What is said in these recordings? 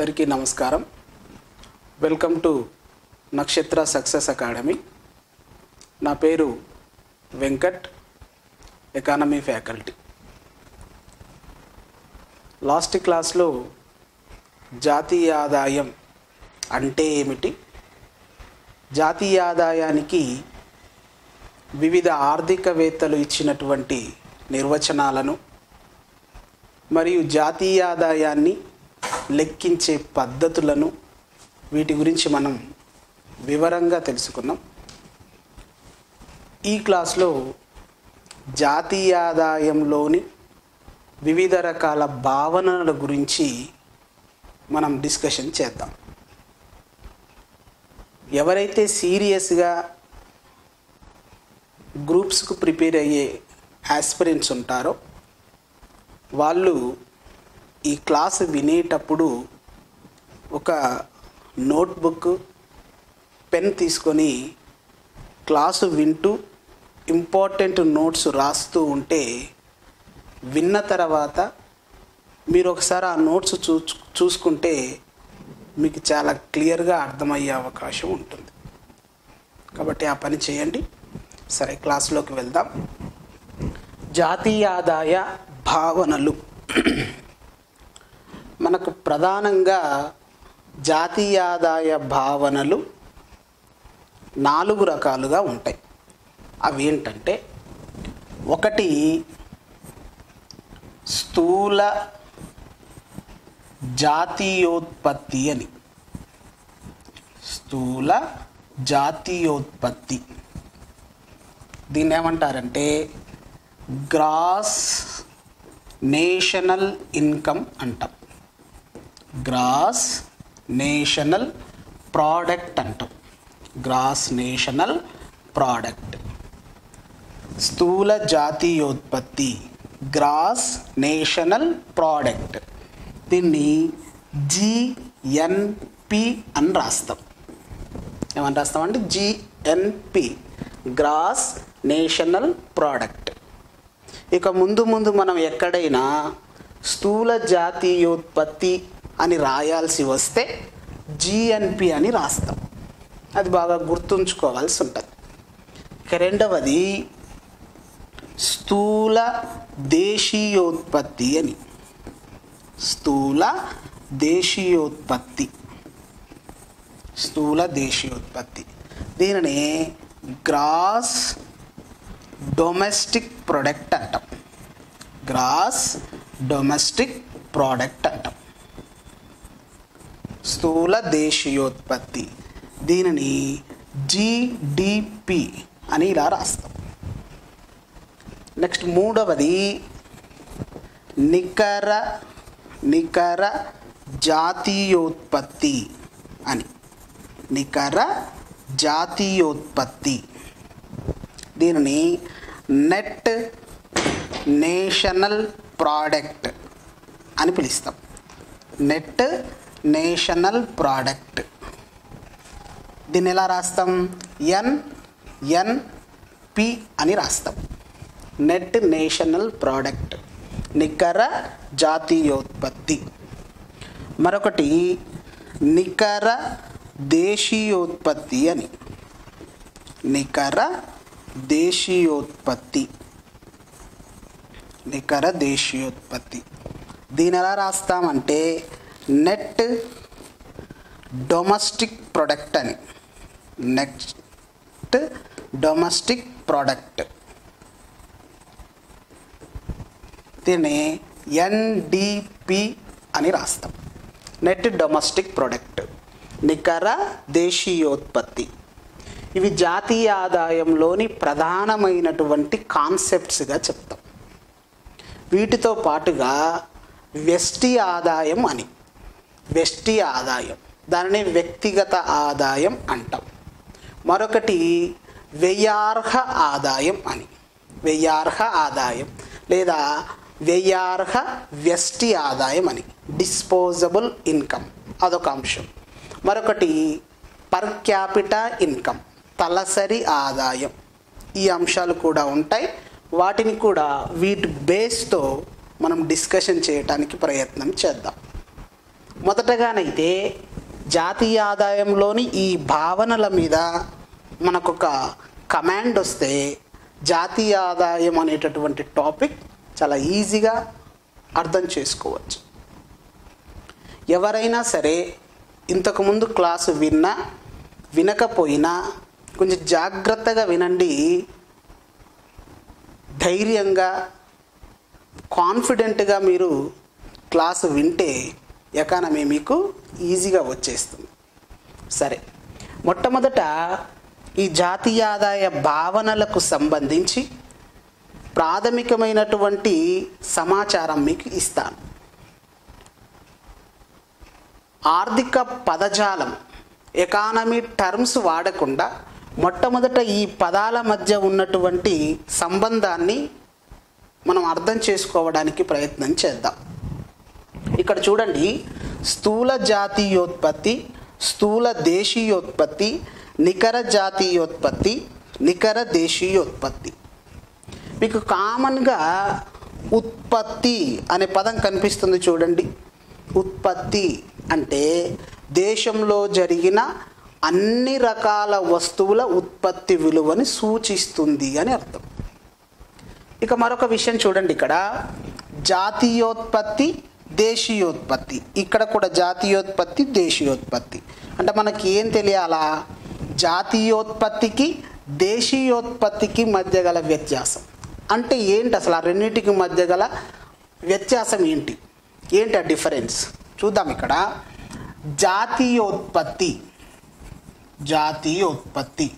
అందరికీ నమస్కారం welcome to Nakshatra success academy నా పేరు వెంకట్ ఎకానమీ ఫ్యాకల్టీ లాస్ట్ క్లాస్లో జాతీయ ఆదాయం అంటే ఏమిటి జాతీయ ఆదాయానికి వివిధ ఆర్థికవేత్తలు ఇచ్చినటువంటి నిర్వచనాలను మరియు జాతీయ ఆదాయాన్ని లెక్కించే పద్ధతులను వీటి గురించి మనం వివరంగా తెలుసుకున్నాం ఈ క్లాస్లో జాతీయ ఆదాయంలోని వివిధ రకాల భావనల గురించి మనం డిస్కషన్ చేద్దాం ఎవరైతే సీరియస్గా గ్రూప్స్కు ప్రిపేర్ అయ్యే ఆస్పిరెంట్స్ ఉంటారో వాళ్ళు ఈ క్లాస్ వినేటప్పుడు ఒక నోట్బుక్ పెన్ తీసుకొని క్లాసు వింటూ ఇంపార్టెంట్ నోట్స్ రాస్తూ ఉంటే విన్న తర్వాత మీరు ఒకసారి ఆ నోట్స్ చూ చూసుకుంటే మీకు చాలా క్లియర్గా అర్థమయ్యే అవకాశం ఉంటుంది కాబట్టి ఆ పని చేయండి సరే క్లాస్లోకి వెళ్దాం జాతీయ ఆదాయ భావనలు మనకు ప్రధానంగా జాతీయ ఆదాయ భావనలు నాలుగు రకాలుగా ఉంటాయి అవి ఏంటంటే ఒకటి స్థూల జాతీయోత్పత్తి అని స్థూల జాతీయోత్పత్తి దీన్ని ఏమంటారంటే గ్రాస్ నేషనల్ ఇన్కమ్ అంటాం గ్రాస్ నేషనల్ ప్రోడక్ట్ అంటాం గ్రాస్ నేషనల్ ప్రోడక్ట్ స్థూల జాతీయోత్పత్తి గ్రాస్ నేషనల్ ప్రోడక్ట్ దీన్ని జిఎన్పి అని రాస్తాం ఏమని రాస్తామంటే జిఎన్పి గ్రాస్ నేషనల్ ప్రోడక్ట్ ఇక ముందు ముందు మనం ఎక్కడైనా స్థూల జాతీయోత్పత్తి అని రాయాల్సి వస్తే జిఎన్పి అని రాస్తాం అది బాగా గుర్తుంచుకోవాల్సి ఉంటుంది ఇక రెండవది స్థూల దేశీయోత్పత్తి అని స్థూల దేశీయోత్పత్తి స్థూల దేశీయోత్పత్తి దీనిని గ్రాస్ డొమెస్టిక్ ప్రొడక్ట్ అంటాం గ్రాస్ డొమెస్టిక్ ప్రోడక్ట్ అంటాం స్థూల దేశీయోత్పత్తి దీనిని జిడిపి అని ఇలా రాస్తాం నెక్స్ట్ మూడవది నికర నికర జాతీయోత్పత్తి అని నికర జాతీయోత్పత్తి దీనిని నెట్ నేషనల్ ప్రోడక్ట్ అని పిలుస్తాం నెట్ నేషనల్ ప్రోడక్ట్ దీన్ని ఎలా రాస్తాం ఎన్ ఎన్ పి అని రాస్తాం నెట్ నేషనల్ ప్రోడక్ట్ నికర జాతీయోత్పత్తి మరొకటి నికర దేశీయోత్పత్తి అని నికర దేశీయోత్పత్తి నికర దేశీయోత్పత్తి దీని ఎలా రాస్తామంటే నెట్ డొమెస్టిక్ ప్రొడక్ట్ అని నెక్స్ట్ డొమెస్టిక్ ప్రోడక్ట్ దీన్ని ఎన్డిపి అని రాస్తాం నెట్ డొమెస్టిక్ ప్రొడక్ట్ నికర దేశీయోత్పత్తి ఇవి జాతీయ ఆదాయంలోని ప్రధానమైనటువంటి కాన్సెప్ట్స్గా చెప్తాం వీటితో పాటుగా వ్యష్టి ఆదాయం అని వ్యష్టి ఆదాయం దానిని వ్యక్తిగత ఆదాయం అంటాం మరొకటి వ్యయార్హ ఆదాయం అని వ్యయార్హ ఆదాయం లేదా వ్యయార్హ వ్యష్టి ఆదాయం అని డిస్పోజబుల్ ఇన్కమ్ అదొక అంశం మరొకటి పర్ క్యాపిటా ఇన్కమ్ తలసరి ఆదాయం ఈ అంశాలు కూడా ఉంటాయి వాటిని కూడా వీటి బేస్తో మనం డిస్కషన్ చేయడానికి ప్రయత్నం చేద్దాం మొదటగానైతే జాతీయ ఆదాయంలోని ఈ భావనల మీద మనకొక కమాండ్ వస్తే జాతీయ ఆదాయం అనేటటువంటి టాపిక్ చాలా ఈజీగా అర్థం చేసుకోవచ్చు ఎవరైనా సరే ఇంతకుముందు క్లాసు విన్నా వినకపోయినా కొంచెం జాగ్రత్తగా వినండి ధైర్యంగా కాన్ఫిడెంట్గా మీరు క్లాసు వింటే ఎకానమీ మీకు ఈజీగా వచ్చేస్తుంది సరే మొట్టమొదట ఈ జాతీయ ఆదాయ భావనలకు సంబంధించి ప్రాథమికమైనటువంటి సమాచారం మీకు ఇస్తాను ఆర్థిక పదజాలం ఎకానమీ టర్మ్స్ వాడకుండా మొట్టమొదట ఈ పదాల మధ్య ఉన్నటువంటి సంబంధాన్ని మనం అర్థం చేసుకోవడానికి ప్రయత్నం చేద్దాం ఇక్కడ చూడండి స్థూల జాతీయోత్పత్తి స్థూల దేశీయోత్పత్తి నికర జాతీయోత్పత్తి నికర దేశీయోత్పత్తి మీకు కామన్గా ఉత్పత్తి అనే పదం కనిపిస్తుంది చూడండి ఉత్పత్తి అంటే దేశంలో జరిగిన అన్ని రకాల వస్తువుల ఉత్పత్తి విలువని సూచిస్తుంది అని అర్థం ఇక మరొక విషయం చూడండి ఇక్కడ జాతీయోత్పత్తి దేశీయోత్పత్తి ఇక్కడ కూడా జాతీయోత్పత్తి దేశీయోత్పత్తి అంటే మనకి ఏం తెలియాలా జాతీయోత్పత్తికి దేశీయోత్పత్తికి మధ్య గల వ్యత్యాసం అంటే ఏంటి అసలు ఆ రెండింటికి మధ్య గల వ్యత్యాసం ఏంటి ఏంటి ఆ డిఫరెన్స్ చూద్దాం ఇక్కడ జాతీయోత్పత్తి జాతీయోత్పత్తి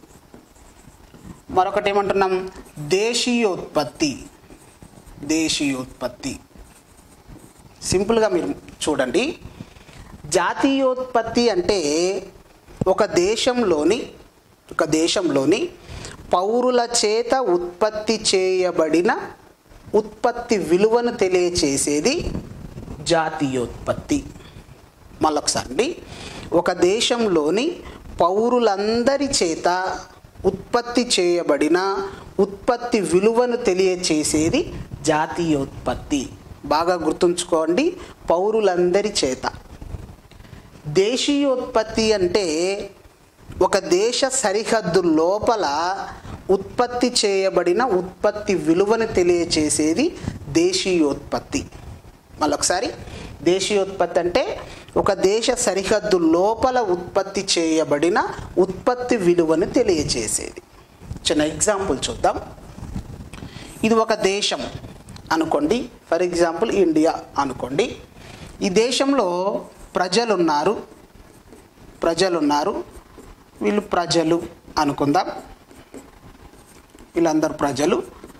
మరొకటి ఏమంటున్నాం దేశీయోత్పత్తి దేశీయోత్పత్తి సింపుల్గా మీరు చూడండి జాతీయోత్పత్తి అంటే ఒక దేశంలోని ఒక దేశంలోని పౌరుల చేత ఉత్పత్తి చేయబడిన ఉత్పత్తి విలువను తెలియచేసేది జాతీయోత్పత్తి మళ్ళొకసారి అండి ఒక దేశంలోని పౌరులందరి చేత ఉత్పత్తి చేయబడిన ఉత్పత్తి విలువను తెలియచేసేది జాతీయోత్పత్తి బాగా గుర్తుంచుకోండి పౌరులందరి చేత దేశీయోత్పత్తి అంటే ఒక దేశ సరిహద్దు లోపల ఉత్పత్తి చేయబడిన ఉత్పత్తి విలువను తెలియచేసేది దేశీయోత్పత్తి మళ్ళొకసారి దేశీయోత్పత్తి అంటే ఒక దేశ సరిహద్దు లోపల ఉత్పత్తి చేయబడిన ఉత్పత్తి విలువను తెలియచేసేది చిన్న ఎగ్జాంపుల్ చూద్దాం ఇది ఒక దేశం అనుకోండి ఫర్ ఎగ్జాంపుల్ ఇండియా అనుకోండి ఈ దేశంలో ప్రజలున్నారు ప్రజలున్నారు వీళ్ళు ప్రజలు అనుకుందాం వీళ్ళందరూ ప్రజలు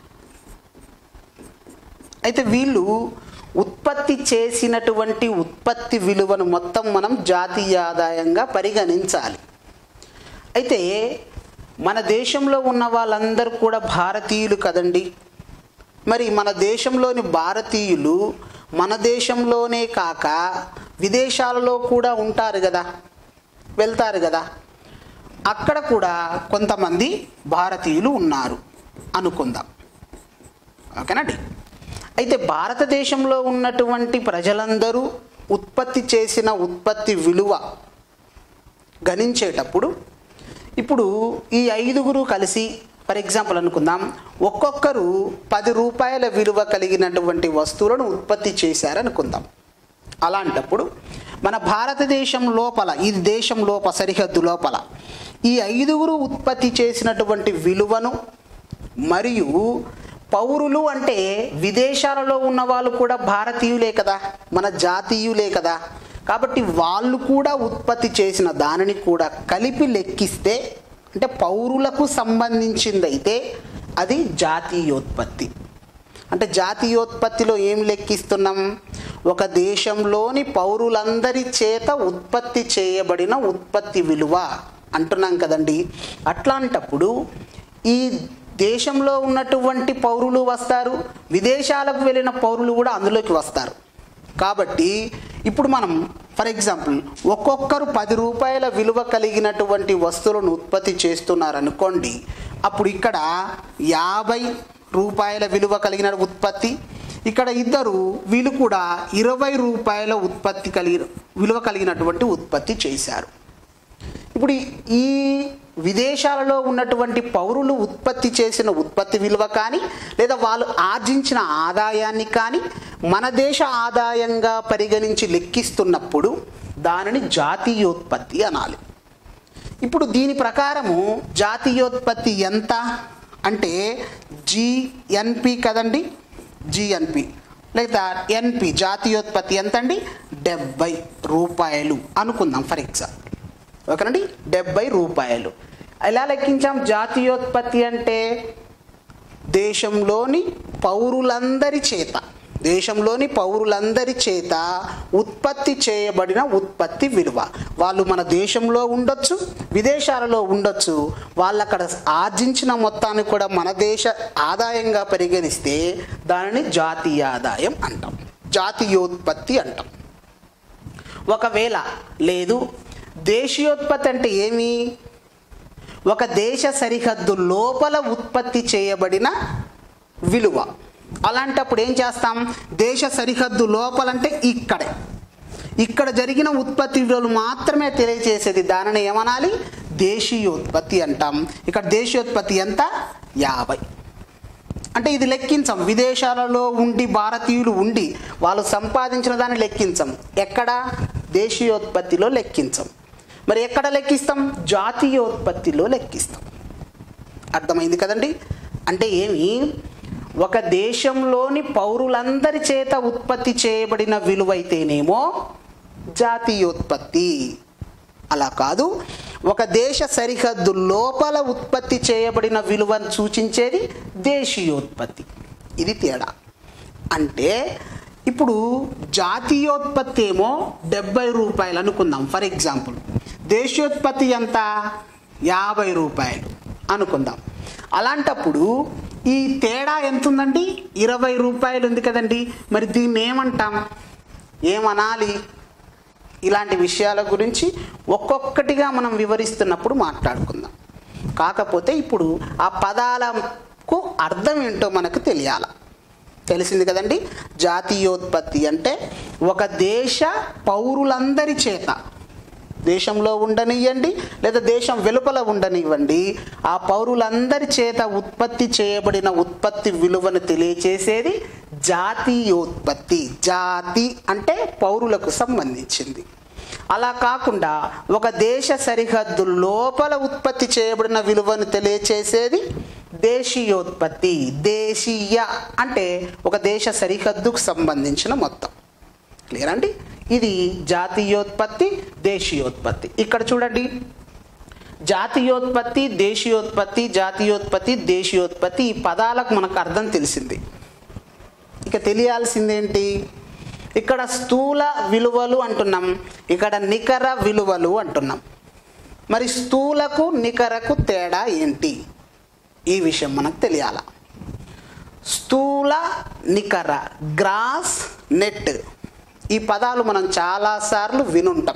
అయితే వీళ్ళు ఉత్పత్తి చేసినటువంటి ఉత్పత్తి విలువను మొత్తం మనం జాతీయ ఆదాయంగా పరిగణించాలి అయితే మన దేశంలో ఉన్న వాళ్ళందరూ కూడా భారతీయులు కదండి మరి మన దేశంలోని భారతీయులు మన దేశంలోనే కాక విదేశాలలో కూడా ఉంటారు కదా వెళ్తారు కదా అక్కడ కూడా కొంతమంది భారతీయులు ఉన్నారు అనుకుందాం ఓకేనండి అయితే భారతదేశంలో ఉన్నటువంటి ప్రజలందరూ ఉత్పత్తి చేసిన ఉత్పత్తి విలువ గణించేటప్పుడు ఇప్పుడు ఈ ఐదుగురు కలిసి ఫర్ ఎగ్జాంపుల్ అనుకుందాం ఒక్కొక్కరు పది రూపాయల విలువ కలిగినటువంటి వస్తువులను ఉత్పత్తి చేశారనుకుందాం అలాంటప్పుడు మన భారతదేశం లోపల ఈ దేశం లోపల సరిహద్దు లోపల ఈ ఐదుగురు ఉత్పత్తి చేసినటువంటి విలువను మరియు పౌరులు అంటే విదేశాలలో ఉన్న వాళ్ళు కూడా భారతీయులే కదా మన జాతీయులే కదా కాబట్టి వాళ్ళు కూడా ఉత్పత్తి చేసిన దానిని కూడా కలిపి లెక్కిస్తే అంటే పౌరులకు సంబంధించిందైతే అది జాతీయోత్పత్తి అంటే జాతీయోత్పత్తిలో ఏం లెక్కిస్తున్నాం ఒక దేశంలోని పౌరులందరి చేత ఉత్పత్తి చేయబడిన ఉత్పత్తి విలువ అంటున్నాం కదండి అట్లాంటప్పుడు ఈ దేశంలో ఉన్నటువంటి పౌరులు వస్తారు విదేశాలకు వెళ్ళిన పౌరులు కూడా అందులోకి వస్తారు కాబట్టి ఇప్పుడు మనం ఫర్ ఎగ్జాంపుల్ ఒక్కొక్కరు పది రూపాయల విలువ కలిగినటువంటి వస్తువులను ఉత్పత్తి చేస్తున్నారు అనుకోండి అప్పుడు ఇక్కడ యాభై రూపాయల విలువ కలిగిన ఉత్పత్తి ఇక్కడ ఇద్దరు వీళ్ళు కూడా ఇరవై రూపాయల ఉత్పత్తి కలిగి విలువ కలిగినటువంటి ఉత్పత్తి చేశారు ఇప్పుడు ఈ- ఈ విదేశాలలో ఉన్నటువంటి పౌరులు ఉత్పత్తి చేసిన ఉత్పత్తి విలువ కానీ లేదా వాళ్ళు ఆర్జించిన ఆదాయాన్ని కానీ మన దేశ ఆదాయంగా పరిగణించి లెక్కిస్తున్నప్పుడు దానిని జాతీయోత్పత్తి అనాలి ఇప్పుడు దీని ప్రకారము జాతీయోత్పత్తి ఎంత అంటే జిఎన్పి కదండి జిఎన్పి లేదా ఎన్పి జాతీయోత్పత్తి ఎంత అండి డెబ్బై రూపాయలు అనుకుందాం ఫర్ ఎగ్జాంపుల్ ఓకేనండి డెబ్బై రూపాయలు ఎలా లెక్కించాం జాతీయోత్పత్తి అంటే దేశంలోని పౌరులందరి చేత దేశంలోని పౌరులందరి చేత ఉత్పత్తి చేయబడిన ఉత్పత్తి విలువ వాళ్ళు మన దేశంలో ఉండొచ్చు విదేశాలలో ఉండొచ్చు వాళ్ళు అక్కడ ఆర్జించిన మొత్తాన్ని కూడా మన దేశ ఆదాయంగా పరిగణిస్తే దానిని జాతీయ ఆదాయం అంటాం జాతీయోత్పత్తి అంటాం ఒకవేళ లేదు దేశీయోత్పత్తి అంటే ఏమి ఒక దేశ సరిహద్దు లోపల ఉత్పత్తి చేయబడిన విలువ అలాంటప్పుడు ఏం చేస్తాం దేశ సరిహద్దు లోపలంటే ఇక్కడే ఇక్కడ జరిగిన ఉత్పత్తి విలువలు మాత్రమే తెలియజేసేది దానిని ఏమనాలి దేశీయోత్పత్తి అంటాం ఇక్కడ దేశీయోత్పత్తి ఎంత యాభై అంటే ఇది లెక్కించం విదేశాలలో ఉండి భారతీయులు ఉండి వాళ్ళు సంపాదించిన దాన్ని లెక్కించం ఎక్కడ దేశీయోత్పత్తిలో లెక్కించం మరి ఎక్కడ లెక్కిస్తాం జాతీయోత్పత్తిలో లెక్కిస్తాం అర్థమైంది కదండి అంటే ఏమి ఒక దేశంలోని పౌరులందరి చేత ఉత్పత్తి చేయబడిన విలువైతేనేమో జాతీయోత్పత్తి అలా కాదు ఒక దేశ సరిహద్దు లోపల ఉత్పత్తి చేయబడిన విలువను సూచించేది దేశీయోత్పత్తి ఇది తేడా అంటే ఇప్పుడు జాతీయోత్పత్తి ఏమో డెబ్బై రూపాయలు అనుకుందాం ఫర్ ఎగ్జాంపుల్ దేశీయోత్పత్తి ఎంత యాభై రూపాయలు అనుకుందాం అలాంటప్పుడు ఈ తేడా ఎంత ఉందండి ఇరవై రూపాయలు ఉంది కదండి మరి దీన్ని ఏమంటాం ఏమనాలి ఇలాంటి విషయాల గురించి ఒక్కొక్కటిగా మనం వివరిస్తున్నప్పుడు మాట్లాడుకుందాం కాకపోతే ఇప్పుడు ఆ పదాలకు అర్థం ఏంటో మనకు తెలియాల తెలిసింది కదండి జాతీయోత్పత్తి అంటే ఒక దేశ పౌరులందరి చేత దేశంలో ఉండనివ్వండి లేదా దేశం వెలుపల ఉండనివ్వండి ఆ పౌరులందరి చేత ఉత్పత్తి చేయబడిన ఉత్పత్తి విలువను తెలియచేసేది జాతీయోత్పత్తి జాతి అంటే పౌరులకు సంబంధించింది అలా కాకుండా ఒక దేశ సరిహద్దు లోపల ఉత్పత్తి చేయబడిన విలువను తెలియచేసేది దేశీయోత్పత్తి దేశీయ అంటే ఒక దేశ సరిహద్దుకు సంబంధించిన మొత్తం క్లియర్ అండి ఇది జాతీయోత్పత్తి దేశీయోత్పత్తి ఇక్కడ చూడండి జాతీయోత్పత్తి దేశీయోత్పత్తి జాతీయోత్పత్తి దేశీయోత్పత్తి ఈ పదాలకు మనకు అర్థం తెలిసింది ఇక తెలియాల్సిందేంటి ఇక్కడ స్థూల విలువలు అంటున్నాం ఇక్కడ నికర విలువలు అంటున్నాం మరి స్థూలకు నికరకు తేడా ఏంటి ఈ విషయం మనకు తెలియాల స్థూల నికర గ్రాస్ నెట్ ఈ పదాలు మనం చాలాసార్లు వినుంటాం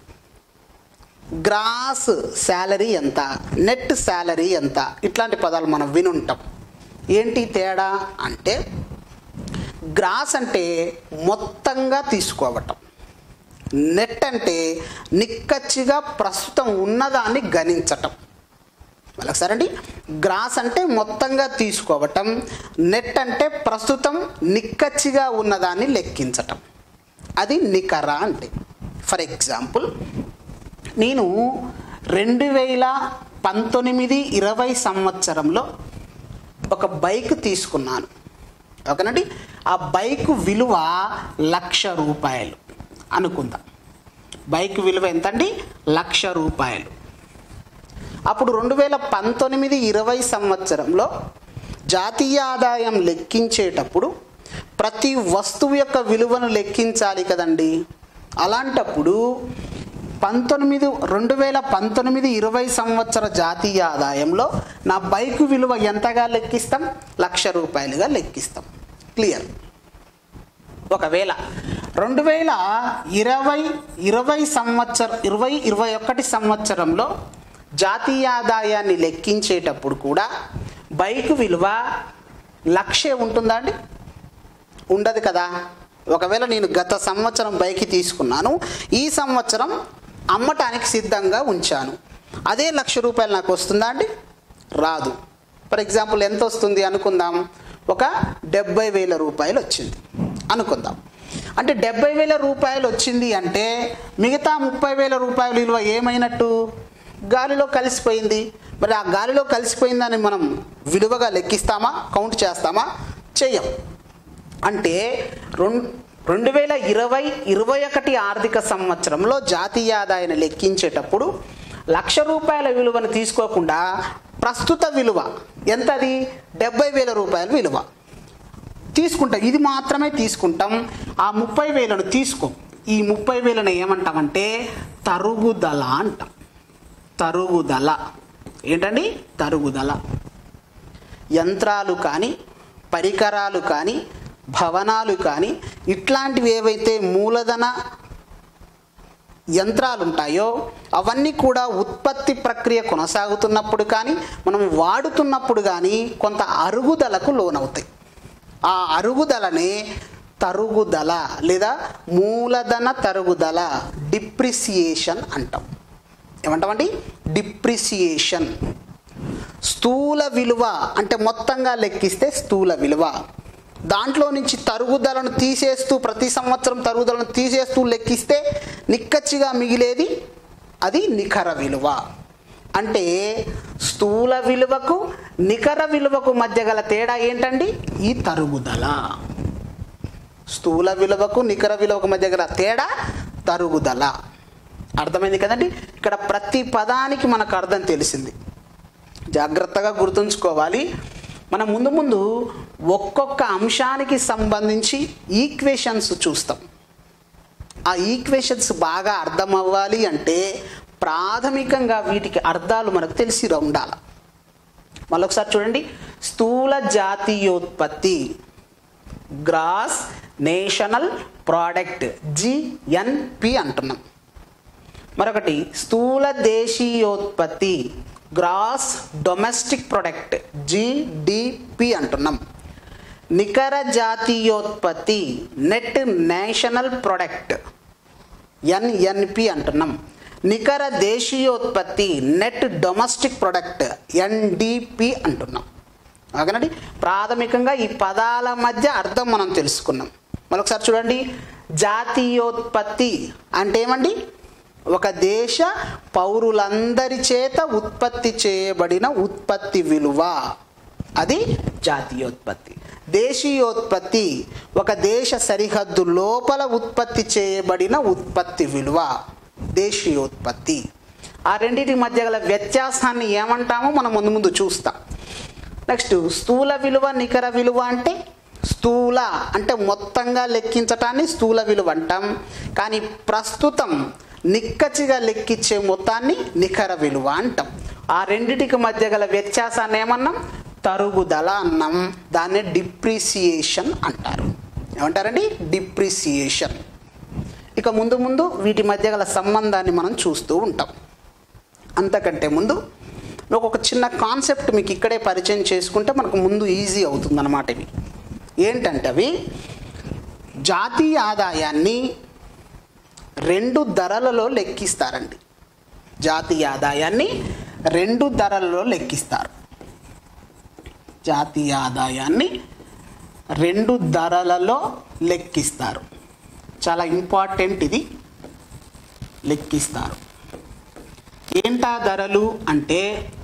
గ్రాస్ శాలరీ ఎంత నెట్ శాలరీ ఎంత ఇట్లాంటి పదాలు మనం వినుంటాం ఏంటి తేడా అంటే గ్రాస్ అంటే మొత్తంగా తీసుకోవటం నెట్ అంటే నిక్కచ్చిగా ప్రస్తుతం ఉన్నదాన్ని గణించటం మళ్ళొకసారి అండి గ్రాస్ అంటే మొత్తంగా తీసుకోవటం నెట్ అంటే ప్రస్తుతం నిక్కచ్చిగా ఉన్నదాన్ని లెక్కించటం అది నికర అంటే ఫర్ ఎగ్జాంపుల్ నేను రెండు వేల పంతొమ్మిది ఇరవై సంవత్సరంలో ఒక బైక్ తీసుకున్నాను ఓకేనండి ఆ బైక్ విలువ లక్ష రూపాయలు అనుకుందాం బైక్ విలువ ఎంతండి లక్ష రూపాయలు అప్పుడు రెండు వేల పంతొమ్మిది ఇరవై సంవత్సరంలో జాతీయ ఆదాయం లెక్కించేటప్పుడు ప్రతి వస్తువు యొక్క విలువను లెక్కించాలి కదండి అలాంటప్పుడు పంతొమ్మిది రెండు వేల పంతొమ్మిది ఇరవై సంవత్సర జాతీయ ఆదాయంలో నా బైక్ విలువ ఎంతగా లెక్కిస్తాం లక్ష రూపాయలుగా లెక్కిస్తాం క్లియర్ ఒకవేళ రెండు వేల ఇరవై ఇరవై సంవత్సరం ఇరవై ఇరవై ఒకటి సంవత్సరంలో జాతీయ ఆదాయాన్ని లెక్కించేటప్పుడు కూడా బైక్ విలువ లక్షే ఉంటుందా అండి ఉండదు కదా ఒకవేళ నేను గత సంవత్సరం బైక్ తీసుకున్నాను ఈ సంవత్సరం అమ్మటానికి సిద్ధంగా ఉంచాను అదే లక్ష రూపాయలు నాకు వస్తుందా అండి రాదు ఫర్ ఎగ్జాంపుల్ ఎంత వస్తుంది అనుకుందాం ఒక డెబ్బై వేల రూపాయలు వచ్చింది అనుకుందాం అంటే డెబ్బై వేల రూపాయలు వచ్చింది అంటే మిగతా ముప్పై వేల రూపాయల విలువ ఏమైనట్టు గాలిలో కలిసిపోయింది మరి ఆ గాలిలో కలిసిపోయిందని మనం విలువగా లెక్కిస్తామా కౌంట్ చేస్తామా చెయ్యం అంటే రెండు రెండు వేల ఇరవై ఇరవై ఒకటి ఆర్థిక సంవత్సరంలో జాతీయ ఆదాయాన్ని లెక్కించేటప్పుడు లక్ష రూపాయల విలువను తీసుకోకుండా ప్రస్తుత విలువ ఎంతది డెబ్బై వేల రూపాయల విలువ తీసుకుంటాం ఇది మాత్రమే తీసుకుంటాం ఆ ముప్పై వేలను తీసుకో ఈ ముప్పై వేలను ఏమంటామంటే తరుగుదల అంటాం తరుగుదల ఏంటండి తరుగుదల యంత్రాలు కానీ పరికరాలు కానీ భవనాలు కానీ ఇట్లాంటివి ఏవైతే మూలధన యంత్రాలు ఉంటాయో అవన్నీ కూడా ఉత్పత్తి ప్రక్రియ కొనసాగుతున్నప్పుడు కానీ మనం వాడుతున్నప్పుడు కానీ కొంత అరుగుదలకు లోనవుతాయి ఆ అరుగుదలనే తరుగుదల లేదా మూలధన తరుగుదల డిప్రిసియేషన్ అంటాం ఏమంటామండి డిప్రిసియేషన్ స్థూల విలువ అంటే మొత్తంగా లెక్కిస్తే స్థూల విలువ దాంట్లో నుంచి తరుగుదలను తీసేస్తూ ప్రతి సంవత్సరం తరుగుదలను తీసేస్తూ లెక్కిస్తే నిక్కచ్చిగా మిగిలేది అది నికర విలువ అంటే స్థూల విలువకు నికర విలువకు మధ్య గల తేడా ఏంటండి ఈ తరుగుదల స్థూల విలువకు నికర విలువకు మధ్య గల తేడా తరుగుదల అర్థమైంది కదండి ఇక్కడ ప్రతి పదానికి మనకు అర్థం తెలిసింది జాగ్రత్తగా గుర్తుంచుకోవాలి మనం ముందు ముందు ఒక్కొక్క అంశానికి సంబంధించి ఈక్వేషన్స్ చూస్తాం ఆ ఈక్వేషన్స్ బాగా అర్థం అవ్వాలి అంటే ప్రాథమికంగా వీటికి అర్థాలు మనకు తెలిసి ఉండాలి మళ్ళొకసారి చూడండి స్థూల జాతీయోత్పత్తి గ్రాస్ నేషనల్ ప్రోడక్ట్ జిఎన్పి అంటున్నాం మరొకటి స్థూల దేశీయోత్పత్తి గ్రాస్ డొమెస్టిక్ ప్రొడక్ట్ జిడిపి అంటున్నాం నికర జాతీయోత్పత్తి నెట్ నేషనల్ ప్రొడక్ట్ ఎన్ఎన్పి అంటున్నాం నికర దేశీయోత్పత్తి నెట్ డొమెస్టిక్ ప్రొడక్ట్ ఎన్డిపి అంటున్నాం ఓకేనండి ప్రాథమికంగా ఈ పదాల మధ్య అర్థం మనం తెలుసుకున్నాం మరొకసారి చూడండి జాతీయోత్పత్తి అంటే ఏమండి ఒక దేశ పౌరులందరి చేత ఉత్పత్తి చేయబడిన ఉత్పత్తి విలువ అది జాతీయోత్పత్తి దేశీయోత్పత్తి ఒక దేశ సరిహద్దు లోపల ఉత్పత్తి చేయబడిన ఉత్పత్తి విలువ దేశీయోత్పత్తి ఆ రెండింటి మధ్య గల వ్యత్యాసాన్ని ఏమంటామో మనం ముందు ముందు చూస్తాం నెక్స్ట్ స్థూల విలువ నికర విలువ అంటే స్థూల అంటే మొత్తంగా లెక్కించటాన్ని స్థూల విలువ అంటాం కానీ ప్రస్తుతం నిక్కచ్చిగా లెక్కించే మొత్తాన్ని నికర విలువ అంటాం ఆ రెండిటికి మధ్య గల వ్యత్యాసాన్ని ఏమన్నాం తరుగుదల అన్నాం దాన్ని డిప్రిసియేషన్ అంటారు ఏమంటారండి డిప్రిసియేషన్ ఇక ముందు ముందు వీటి మధ్య గల సంబంధాన్ని మనం చూస్తూ ఉంటాం అంతకంటే ముందు నాకు ఒక చిన్న కాన్సెప్ట్ మీకు ఇక్కడే పరిచయం చేసుకుంటే మనకు ముందు ఈజీ అవుతుంది అన్నమాట ఇవి ఏంటంటే అవి జాతీయ ఆదాయాన్ని రెండు ధరలలో లెక్కిస్తారండి జాతీయ ఆదాయాన్ని రెండు ధరలలో లెక్కిస్తారు జాతీయ ఆదాయాన్ని రెండు ధరలలో లెక్కిస్తారు చాలా ఇంపార్టెంట్ ఇది లెక్కిస్తారు ఏంటా ధరలు అంటే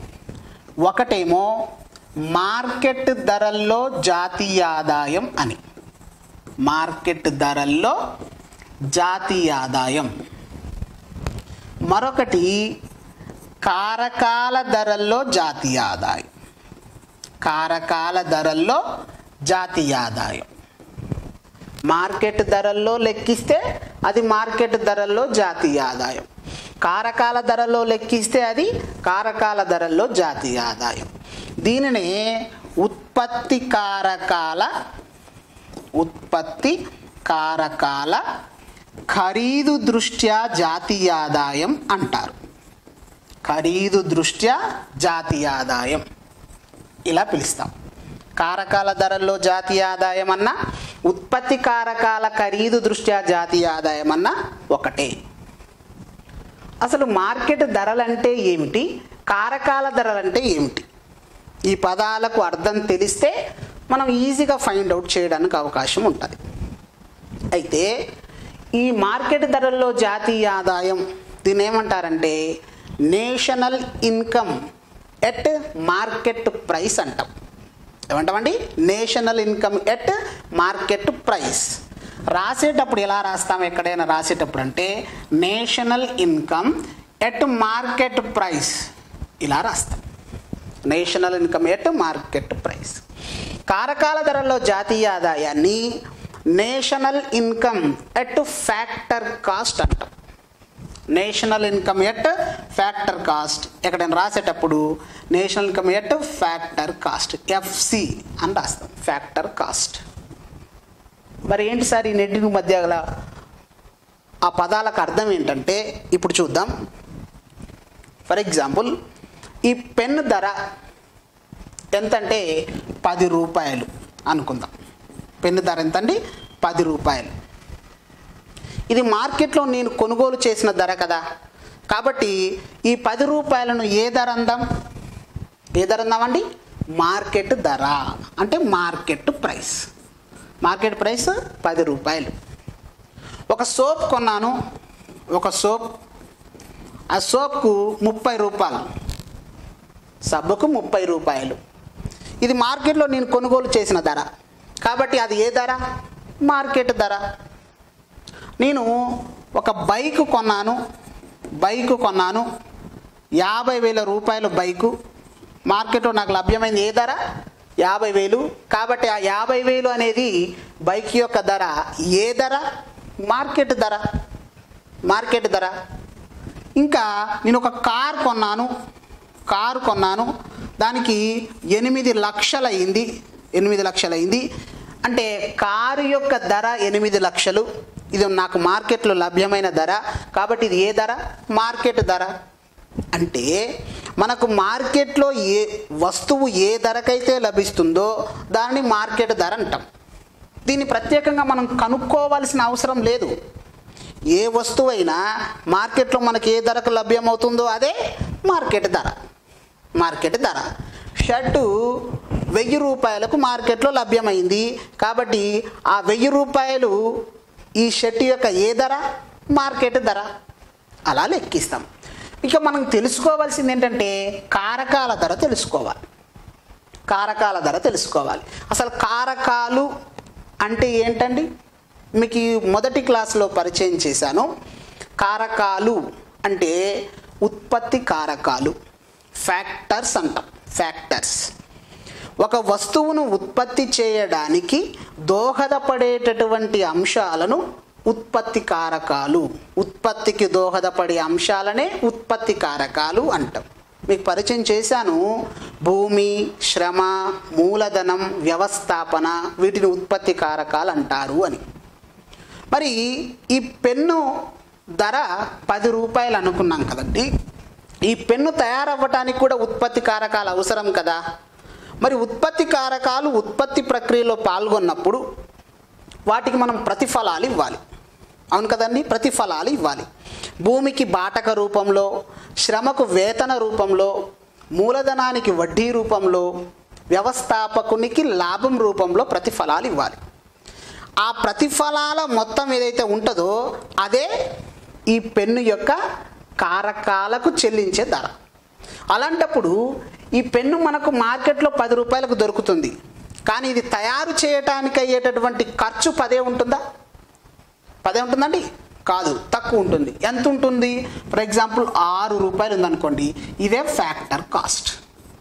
ఒకటేమో మార్కెట్ ధరల్లో జాతీయ ఆదాయం అని మార్కెట్ ధరల్లో జాతీయ ఆదాయం మరొకటి కారకాల ధరల్లో జాతీయ ఆదాయం కారకాల ధరల్లో జాతీయ ఆదాయం మార్కెట్ ధరల్లో లెక్కిస్తే అది మార్కెట్ ధరల్లో జాతీయ ఆదాయం కారకాల ధరల్లో లెక్కిస్తే అది కారకాల ధరల్లో జాతీయ ఆదాయం దీనినే ఉత్పత్తి కారకాల ఉత్పత్తి కారకాల ఖరీదు దృష్ట్యా జాతీయ ఆదాయం అంటారు ఖరీదు దృష్ట్యా జాతీయ ఆదాయం ఇలా పిలుస్తాం కారకాల ధరల్లో జాతీయ ఆదాయం అన్నా ఉత్పత్తి కారకాల ఖరీదు దృష్ట్యా జాతీయ ఆదాయం అన్న ఒకటే అసలు మార్కెట్ ధరలంటే ఏమిటి కారకాల ధరలంటే ఏమిటి ఈ పదాలకు అర్థం తెలిస్తే మనం ఈజీగా ఫైండ్ అవుట్ చేయడానికి అవకాశం ఉంటుంది అయితే ఈ మార్కెట్ ధరల్లో జాతీయ ఆదాయం దీన్ని ఏమంటారంటే national income at market price అంటాం ఏమంటామండి national income at market price రాసేటప్పుడు ఎలా రాస్తాం ఎక్కడైనా రాసేటప్పుడు అంటే national income at market price ఇలా రాస్తాం national income at market price కారకాల ధరల్లో జాతీయ ఆదాయాన్ని national income at factor cost అంటాం national income at factor cost ఎక్కడైనా రాసేటప్పుడు national income at factor cost FC అని రాస్తాం ఫ్యాక్టర్ కాస్ట్ మరి ఏంటి సార్ ఈ నెట్టిన మధ్య గల ఆ పదాలకు అర్థం ఏంటంటే ఇప్పుడు చూద్దాం ఫర్ ఎగ్జాంపుల్ ఈ పెన్ ధర ఎంతంటే పది రూపాయలు అనుకుందాం పెన్ను ధర ఎంతండి పది రూపాయలు ఇది మార్కెట్లో నేను కొనుగోలు చేసిన ధర కదా కాబట్టి ఈ పది రూపాయలను ఏ ధర అందాం ఏ ధర అందామండి మార్కెట్ ధర అంటే మార్కెట్ ప్రైస్ మార్కెట్ ప్రైస్ పది రూపాయలు ఒక సోప్ కొన్నాను ఒక సోప్ ఆ సోప్కు ముప్పై రూపాయలు సబ్బుకు ముప్పై రూపాయలు ఇది మార్కెట్లో నేను కొనుగోలు చేసిన ధర కాబట్టి అది ఏ ధర మార్కెట్ ధర నేను ఒక బైక్ కొన్నాను బైక్ కొన్నాను యాభై వేల రూపాయల బైకు మార్కెట్లో నాకు లభ్యమైంది ఏ ధర యాభై వేలు కాబట్టి ఆ యాభై వేలు అనేది బైక్ యొక్క ధర ఏ ధర మార్కెట్ ధర మార్కెట్ ధర ఇంకా నేను ఒక కార్ కొన్నాను కారు కొన్నాను దానికి ఎనిమిది లక్షలు అయింది ఎనిమిది లక్షలు అయింది అంటే కారు యొక్క ధర ఎనిమిది లక్షలు ఇది నాకు మార్కెట్లో లభ్యమైన ధర కాబట్టి ఇది ఏ ధర మార్కెట్ ధర అంటే మనకు మార్కెట్లో ఏ వస్తువు ఏ ధరకైతే లభిస్తుందో దానిని మార్కెట్ ధర అంటాం దీన్ని ప్రత్యేకంగా మనం కనుక్కోవాల్సిన అవసరం లేదు ఏ వస్తువైనా మార్కెట్లో మనకి ఏ ధరకు లభ్యమవుతుందో అదే మార్కెట్ ధర మార్కెట్ ధర షర్టు వెయ్యి రూపాయలకు మార్కెట్లో లభ్యమైంది కాబట్టి ఆ వెయ్యి రూపాయలు ఈ షర్ట్ యొక్క ఏ ధర మార్కెట్ ధర అలా లెక్కిస్తాం ఇక మనం తెలుసుకోవాల్సింది ఏంటంటే కారకాల ధర తెలుసుకోవాలి కారకాల ధర తెలుసుకోవాలి అసలు కారకాలు అంటే ఏంటండి మీకు ఈ మొదటి క్లాస్లో పరిచయం చేశాను కారకాలు అంటే ఉత్పత్తి కారకాలు ఫ్యాక్టర్స్ అంటాం ఫ్యాక్టర్స్ ఒక వస్తువును ఉత్పత్తి చేయడానికి దోహదపడేటటువంటి అంశాలను ఉత్పత్తి కారకాలు ఉత్పత్తికి దోహదపడే అంశాలనే ఉత్పత్తి కారకాలు అంటాం మీకు పరిచయం చేశాను భూమి శ్రమ మూలధనం వ్యవస్థాపన వీటిని ఉత్పత్తి కారకాలు అంటారు అని మరి ఈ పెన్ను ధర పది రూపాయలు అనుకున్నాం కదండి ఈ పెన్ను తయారవ్వటానికి కూడా ఉత్పత్తి కారకాలు అవసరం కదా మరి ఉత్పత్తి కారకాలు ఉత్పత్తి ప్రక్రియలో పాల్గొన్నప్పుడు వాటికి మనం ప్రతిఫలాలు ఇవ్వాలి అవును కదండి ప్రతిఫలాలు ఇవ్వాలి భూమికి బాటక రూపంలో శ్రమకు వేతన రూపంలో మూలధనానికి వడ్డీ రూపంలో వ్యవస్థాపకునికి లాభం రూపంలో ప్రతిఫలాలు ఇవ్వాలి ఆ ప్రతిఫలాల మొత్తం ఏదైతే ఉంటుందో అదే ఈ పెన్ను యొక్క కారకాలకు చెల్లించే ధర అలాంటప్పుడు ఈ పెన్ను మనకు మార్కెట్లో పది రూపాయలకు దొరుకుతుంది కానీ ఇది తయారు చేయటానికి అయ్యేటటువంటి ఖర్చు పదే ఉంటుందా పదే ఉంటుందండి కాదు తక్కువ ఉంటుంది ఎంత ఉంటుంది ఫర్ ఎగ్జాంపుల్ ఆరు రూపాయలు ఉందనుకోండి ఇదే ఫ్యాక్టర్ కాస్ట్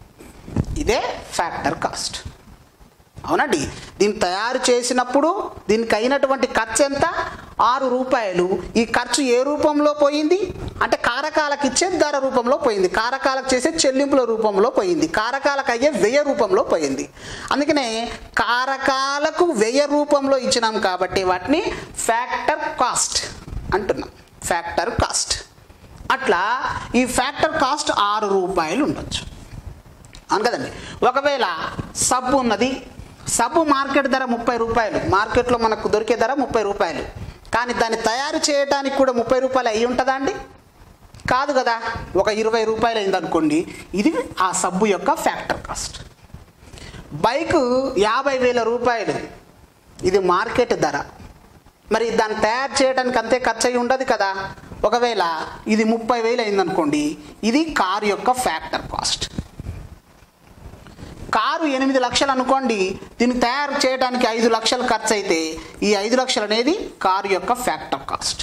ఇదే ఫ్యాక్టర్ కాస్ట్ అవునండి దీన్ని తయారు చేసినప్పుడు దీనికి అయినటువంటి ఖర్చు ఎంత ఆరు రూపాయలు ఈ ఖర్చు ఏ రూపంలో పోయింది అంటే కారకాలకు ఇచ్చే ధర రూపంలో పోయింది కారకాలకు చేసే చెల్లింపుల రూపంలో పోయింది కారకాలకు అయ్యే వ్యయ రూపంలో పోయింది అందుకనే కారకాలకు వ్యయ రూపంలో ఇచ్చినాం కాబట్టి వాటిని ఫ్యాక్టర్ కాస్ట్ అంటున్నాం ఫ్యాక్టర్ కాస్ట్ అట్లా ఈ ఫ్యాక్టర్ కాస్ట్ ఆరు రూపాయలు ఉండొచ్చు అవును కదండి ఒకవేళ సబ్బు ఉన్నది సబ్బు మార్కెట్ ధర ముప్పై రూపాయలు మార్కెట్లో మనకు దొరికే ధర ముప్పై రూపాయలు కానీ దాన్ని తయారు చేయడానికి కూడా ముప్పై రూపాయలు అయి ఉంటుందా అండి కాదు కదా ఒక ఇరవై రూపాయలు అయిందనుకోండి ఇది ఆ సబ్బు యొక్క ఫ్యాక్టర్ కాస్ట్ బైక్ యాభై వేల రూపాయలు ఇది మార్కెట్ ధర మరి దాన్ని తయారు చేయడానికి అంతే ఖర్చు అయి ఉండదు కదా ఒకవేళ ఇది ముప్పై వేలు అయిందనుకోండి ఇది కారు యొక్క ఫ్యాక్టర్ కాస్ట్ కారు ఎనిమిది లక్షలు అనుకోండి దీన్ని తయారు చేయడానికి ఐదు లక్షలు ఖర్చు అయితే ఈ ఐదు లక్షలు అనేది కారు యొక్క ఫ్యాక్టర్ కాస్ట్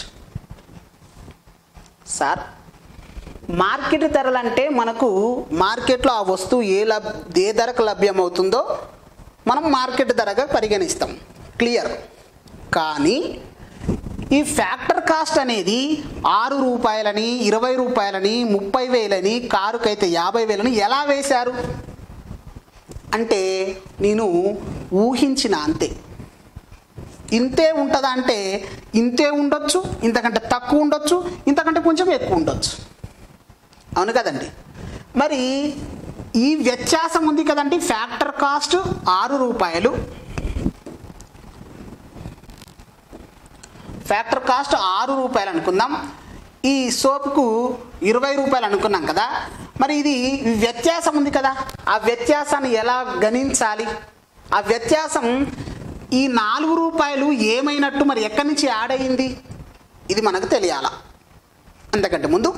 సార్ మార్కెట్ ధరలు అంటే మనకు మార్కెట్లో ఆ వస్తువు ఏ లబ్ ఏ ధరకు లభ్యమవుతుందో మనం మార్కెట్ ధరగా పరిగణిస్తాం క్లియర్ కానీ ఈ ఫ్యాక్టర్ కాస్ట్ అనేది ఆరు రూపాయలని ఇరవై రూపాయలని ముప్పై వేలని కారుకైతే యాభై వేలని ఎలా వేశారు అంటే నేను ఊహించిన అంతే ఇంతే ఉంటుందా అంటే ఇంతే ఉండొచ్చు ఇంతకంటే తక్కువ ఉండొచ్చు ఇంతకంటే కొంచెం ఎక్కువ ఉండొచ్చు అవును కదండి మరి ఈ వ్యత్యాసం ఉంది కదండి ఫ్యాక్టర్ కాస్ట్ ఆరు రూపాయలు ఫ్యాక్టర్ కాస్ట్ ఆరు రూపాయలు అనుకుందాం ఈ సోప్కు ఇరవై రూపాయలు అనుకున్నాం కదా మరి ఇది వ్యత్యాసం ఉంది కదా ఆ వ్యత్యాసాన్ని ఎలా గణించాలి ఆ వ్యత్యాసం ఈ నాలుగు రూపాయలు ఏమైనట్టు మరి ఎక్కడి నుంచి యాడ్ అయ్యింది ఇది మనకు తెలియాల అంతకంటే ముందు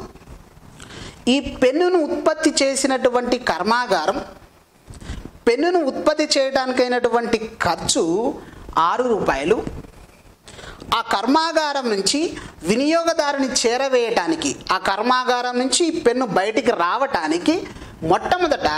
ఈ పెన్నును ఉత్పత్తి చేసినటువంటి కర్మాగారం పెన్నును ఉత్పత్తి చేయడానికైనటువంటి ఖర్చు ఆరు రూపాయలు ఆ కర్మాగారం నుంచి వినియోగదారుని చేరవేయటానికి ఆ కర్మాగారం నుంచి ఈ పెన్ను బయటికి రావటానికి మొట్టమొదట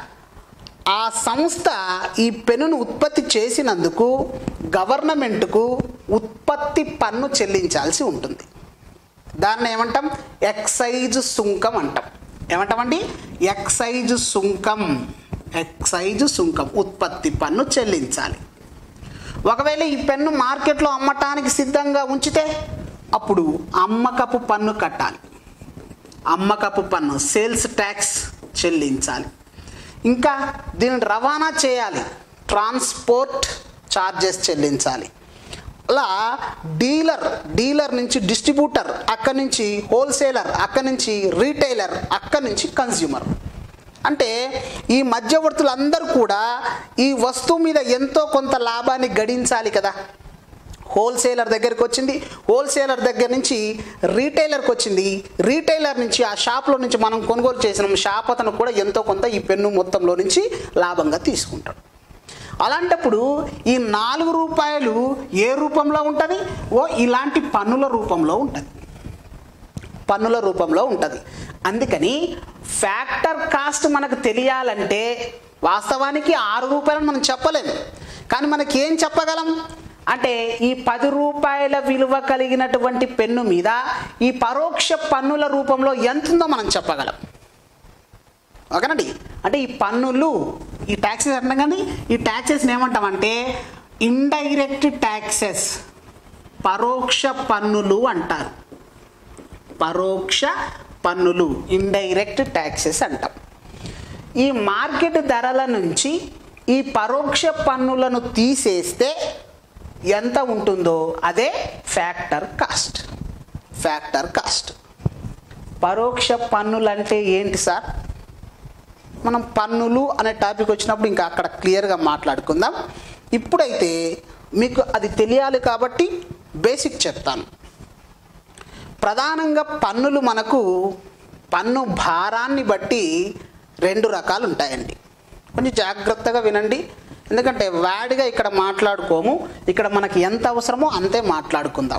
ఆ సంస్థ ఈ పెన్నును ఉత్పత్తి చేసినందుకు గవర్నమెంట్కు ఉత్పత్తి పన్ను చెల్లించాల్సి ఉంటుంది దాన్ని ఏమంటాం ఎక్సైజ్ సుంకం అంటాం ఏమంటామండి ఎక్సైజ్ సుంకం ఎక్సైజ్ సుంకం ఉత్పత్తి పన్ను చెల్లించాలి ఒకవేళ ఈ పెన్ను మార్కెట్లో అమ్మటానికి సిద్ధంగా ఉంచితే అప్పుడు అమ్మకపు పన్ను కట్టాలి అమ్మకపు పన్ను సేల్స్ ట్యాక్స్ చెల్లించాలి ఇంకా దీన్ని రవాణా చేయాలి ట్రాన్స్పోర్ట్ ఛార్జెస్ చెల్లించాలి అలా డీలర్ డీలర్ నుంచి డిస్ట్రిబ్యూటర్ అక్కడి నుంచి హోల్సేలర్ అక్కడి నుంచి రీటైలర్ అక్కడి నుంచి కన్స్యూమర్ అంటే ఈ మధ్యవర్తులందరూ కూడా ఈ వస్తువు మీద ఎంతో కొంత లాభాన్ని గడించాలి కదా హోల్సేలర్ దగ్గరికి వచ్చింది హోల్సేలర్ దగ్గర నుంచి రీటైలర్కి వచ్చింది రీటైలర్ నుంచి ఆ షాప్లో నుంచి మనం కొనుగోలు చేసిన షాప్ అతను కూడా ఎంతో కొంత ఈ పెన్ను మొత్తంలో నుంచి లాభంగా తీసుకుంటాడు అలాంటప్పుడు ఈ నాలుగు రూపాయలు ఏ రూపంలో ఉంటుంది ఓ ఇలాంటి పన్నుల రూపంలో ఉంటుంది పన్నుల రూపంలో ఉంటుంది అందుకని ఫ్యాక్టర్ కాస్ట్ మనకు తెలియాలంటే వాస్తవానికి ఆరు రూపాయలను మనం చెప్పలేము కానీ మనకి ఏం చెప్పగలం అంటే ఈ పది రూపాయల విలువ కలిగినటువంటి పెన్ను మీద ఈ పరోక్ష పన్నుల రూపంలో ఎంత ఉందో మనం చెప్పగలం ఓకేనండి అంటే ఈ పన్నులు ఈ ట్యాక్సెస్ అంటాం కానీ ఈ ట్యాక్సెస్ని ఏమంటామంటే ఇండైరెక్ట్ ట్యాక్సెస్ పరోక్ష పన్నులు అంటారు పరోక్ష పన్నులు ఇండైరెక్ట్ ట్యాక్సెస్ అంటాం ఈ మార్కెట్ ధరల నుంచి ఈ పరోక్ష పన్నులను తీసేస్తే ఎంత ఉంటుందో అదే ఫ్యాక్టర్ కాస్ట్ ఫ్యాక్టర్ కాస్ట్ పరోక్ష పన్నులు అంటే ఏంటి సార్ మనం పన్నులు అనే టాపిక్ వచ్చినప్పుడు ఇంకా అక్కడ క్లియర్గా మాట్లాడుకుందాం ఇప్పుడైతే మీకు అది తెలియాలి కాబట్టి బేసిక్ చెప్తాను ప్రధానంగా పన్నులు మనకు పన్ను భారాన్ని బట్టి రెండు రకాలు ఉంటాయండి కొంచెం జాగ్రత్తగా వినండి ఎందుకంటే వాడిగా ఇక్కడ మాట్లాడుకోము ఇక్కడ మనకి ఎంత అవసరమో అంతే మాట్లాడుకుందాం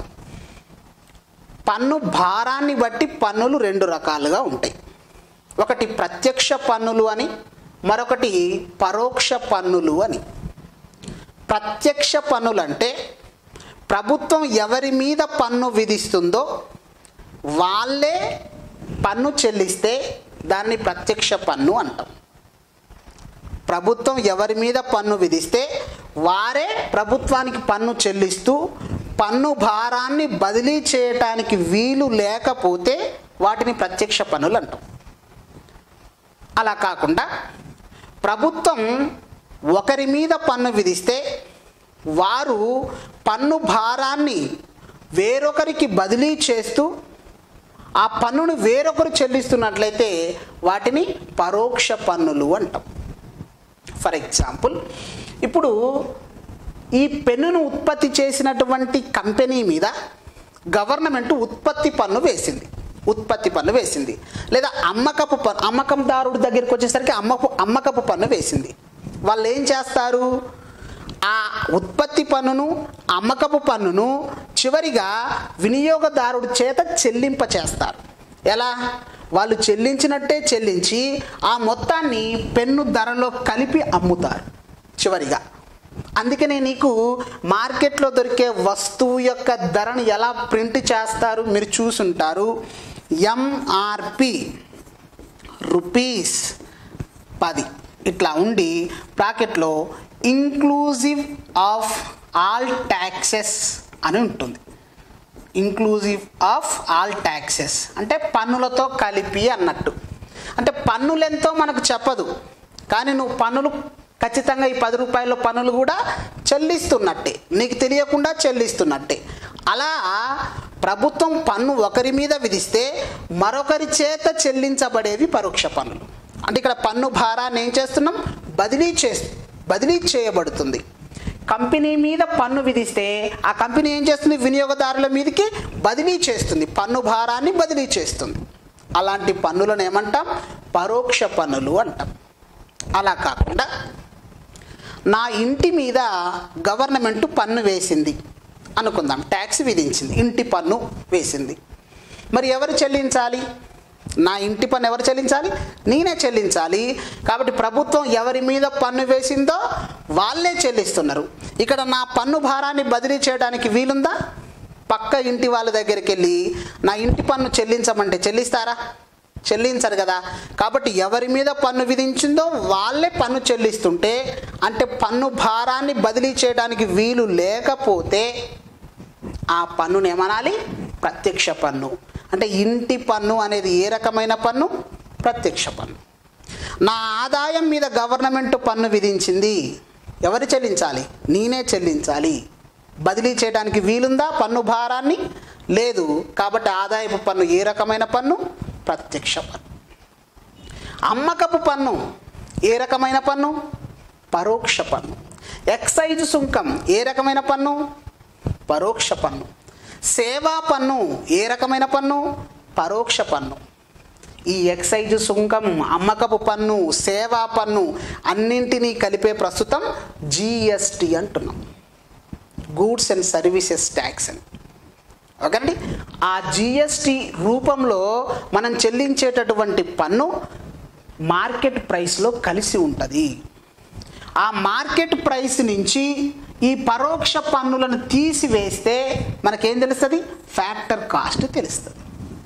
పన్ను భారాన్ని బట్టి పన్నులు రెండు రకాలుగా ఉంటాయి ఒకటి ప్రత్యక్ష పన్నులు అని మరొకటి పరోక్ష పన్నులు అని ప్రత్యక్ష పన్నులు అంటే ప్రభుత్వం ఎవరి మీద పన్ను విధిస్తుందో వాళ్ళే పన్ను చెల్లిస్తే దాన్ని ప్రత్యక్ష పన్ను అంటాం ప్రభుత్వం ఎవరి మీద పన్ను విధిస్తే వారే ప్రభుత్వానికి పన్ను చెల్లిస్తూ పన్ను భారాన్ని బదిలీ చేయటానికి వీలు లేకపోతే వాటిని ప్రత్యక్ష పన్నులు అంటాం అలా కాకుండా ప్రభుత్వం ఒకరి మీద పన్ను విధిస్తే వారు పన్ను భారాన్ని వేరొకరికి బదిలీ చేస్తూ ఆ పన్నును వేరొకరు చెల్లిస్తున్నట్లయితే వాటిని పరోక్ష పన్నులు అంటాం ఫర్ ఎగ్జాంపుల్ ఇప్పుడు ఈ పెన్నును ఉత్పత్తి చేసినటువంటి కంపెనీ మీద గవర్నమెంట్ ఉత్పత్తి పన్ను వేసింది ఉత్పత్తి పన్ను వేసింది లేదా అమ్మకపు పన్ను అమ్మకందారుడి దగ్గరికి వచ్చేసరికి అమ్మకు అమ్మకపు పన్ను వేసింది వాళ్ళు ఏం చేస్తారు ఆ ఉత్పత్తి పన్నును అమ్మకపు పన్నును చివరిగా వినియోగదారుడి చేత చెల్లింప చేస్తారు ఎలా వాళ్ళు చెల్లించినట్టే చెల్లించి ఆ మొత్తాన్ని పెన్ను ధరలో కలిపి అమ్ముతారు చివరిగా అందుకనే నీకు మార్కెట్లో దొరికే వస్తువు యొక్క ధరను ఎలా ప్రింట్ చేస్తారు మీరు చూసుంటారు ఎంఆర్పి రూపీస్ పది ఇట్లా ఉండి బ్రాకెట్లో ఇంక్లూజివ్ ఆఫ్ ఆల్ ట్యాక్సెస్ అని ఉంటుంది ఇంక్లూజివ్ ఆఫ్ ఆల్ ట్యాక్సెస్ అంటే పన్నులతో కలిపి అన్నట్టు అంటే పన్నులు ఎంతో మనకు చెప్పదు కానీ నువ్వు పన్నులు ఖచ్చితంగా ఈ పది రూపాయల పన్నులు కూడా చెల్లిస్తున్నట్టే నీకు తెలియకుండా చెల్లిస్తున్నట్టే అలా ప్రభుత్వం పన్ను ఒకరి మీద విధిస్తే మరొకరి చేత చెల్లించబడేవి పరోక్ష పన్నులు అంటే ఇక్కడ పన్ను భారాన్ని ఏం చేస్తున్నాం బదిలీ చే బదిలీ చేయబడుతుంది కంపెనీ మీద పన్ను విధిస్తే ఆ కంపెనీ ఏం చేస్తుంది వినియోగదారుల మీదకి బదిలీ చేస్తుంది పన్ను భారాన్ని బదిలీ చేస్తుంది అలాంటి పన్నులను ఏమంటాం పరోక్ష పన్నులు అంటాం అలా కాకుండా నా ఇంటి మీద గవర్నమెంట్ పన్ను వేసింది అనుకుందాం ట్యాక్స్ విధించింది ఇంటి పన్ను వేసింది మరి ఎవరు చెల్లించాలి నా ఇంటి పన్ను ఎవరు చెల్లించాలి నేనే చెల్లించాలి కాబట్టి ప్రభుత్వం ఎవరి మీద పన్ను వేసిందో వాళ్ళే చెల్లిస్తున్నారు ఇక్కడ నా పన్ను భారాన్ని బదిలీ చేయడానికి వీలుందా పక్క ఇంటి వాళ్ళ దగ్గరికి వెళ్ళి నా ఇంటి పన్ను చెల్లించమంటే చెల్లిస్తారా చెల్లించరు కదా కాబట్టి ఎవరి మీద పన్ను విధించిందో వాళ్ళే పన్ను చెల్లిస్తుంటే అంటే పన్ను భారాన్ని బదిలీ చేయడానికి వీలు లేకపోతే ఆ పన్నును ఏమనాలి ప్రత్యక్ష పన్ను అంటే ఇంటి పన్ను అనేది ఏ రకమైన పన్ను ప్రత్యక్ష పన్ను నా ఆదాయం మీద గవర్నమెంట్ పన్ను విధించింది ఎవరు చెల్లించాలి నేనే చెల్లించాలి బదిలీ చేయడానికి వీలుందా పన్ను భారాన్ని లేదు కాబట్టి ఆదాయపు పన్ను ఏ రకమైన పన్ను ప్రత్యక్ష పన్ను అమ్మకపు పన్ను ఏ రకమైన పన్ను పరోక్ష పన్ను ఎక్సైజ్ సుంకం ఏ రకమైన పన్ను పరోక్ష పన్ను సేవా పన్ను ఏ రకమైన పన్ను పరోక్ష పన్ను ఈ ఎక్సైజ్ సుంకం అమ్మకపు పన్ను సేవా పన్ను అన్నింటినీ కలిపే ప్రస్తుతం జిఎస్టి అంటున్నాం గూడ్స్ అండ్ సర్వీసెస్ ట్యాక్స్ అని ఓకేనండి ఆ జిఎస్టి రూపంలో మనం చెల్లించేటటువంటి పన్ను మార్కెట్ ప్రైస్లో కలిసి ఉంటుంది ఆ మార్కెట్ ప్రైస్ నుంచి ఈ పరోక్ష పన్నులను తీసివేస్తే మనకేం తెలుస్తుంది ఫ్యాక్టర్ కాస్ట్ తెలుస్తుంది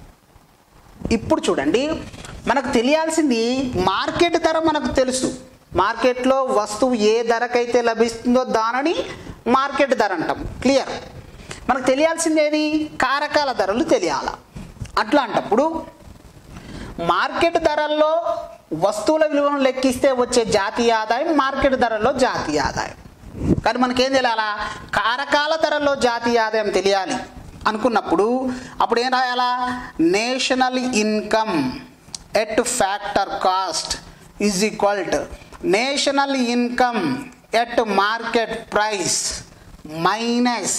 ఇప్పుడు చూడండి మనకు తెలియాల్సింది మార్కెట్ ధర మనకు తెలుసు మార్కెట్లో వస్తువు ఏ ధరకైతే లభిస్తుందో దానిని మార్కెట్ ధర అంటాం క్లియర్ మనకు తెలియాల్సింది ఏది కారకాల ధరలు తెలియాల అట్లా అంటప్పుడు మార్కెట్ ధరల్లో వస్తువుల విలువను లెక్కిస్తే వచ్చే జాతీయ ఆదాయం మార్కెట్ ధరల్లో జాతీయ ఆదాయం కానీ మనకేం తెలియాలా కారకాల ధరల్లో జాతీయ ఆదాయం తెలియాలి అనుకున్నప్పుడు అప్పుడు ఏం రాయాలా national income at factor cost is equal to national income at market price minus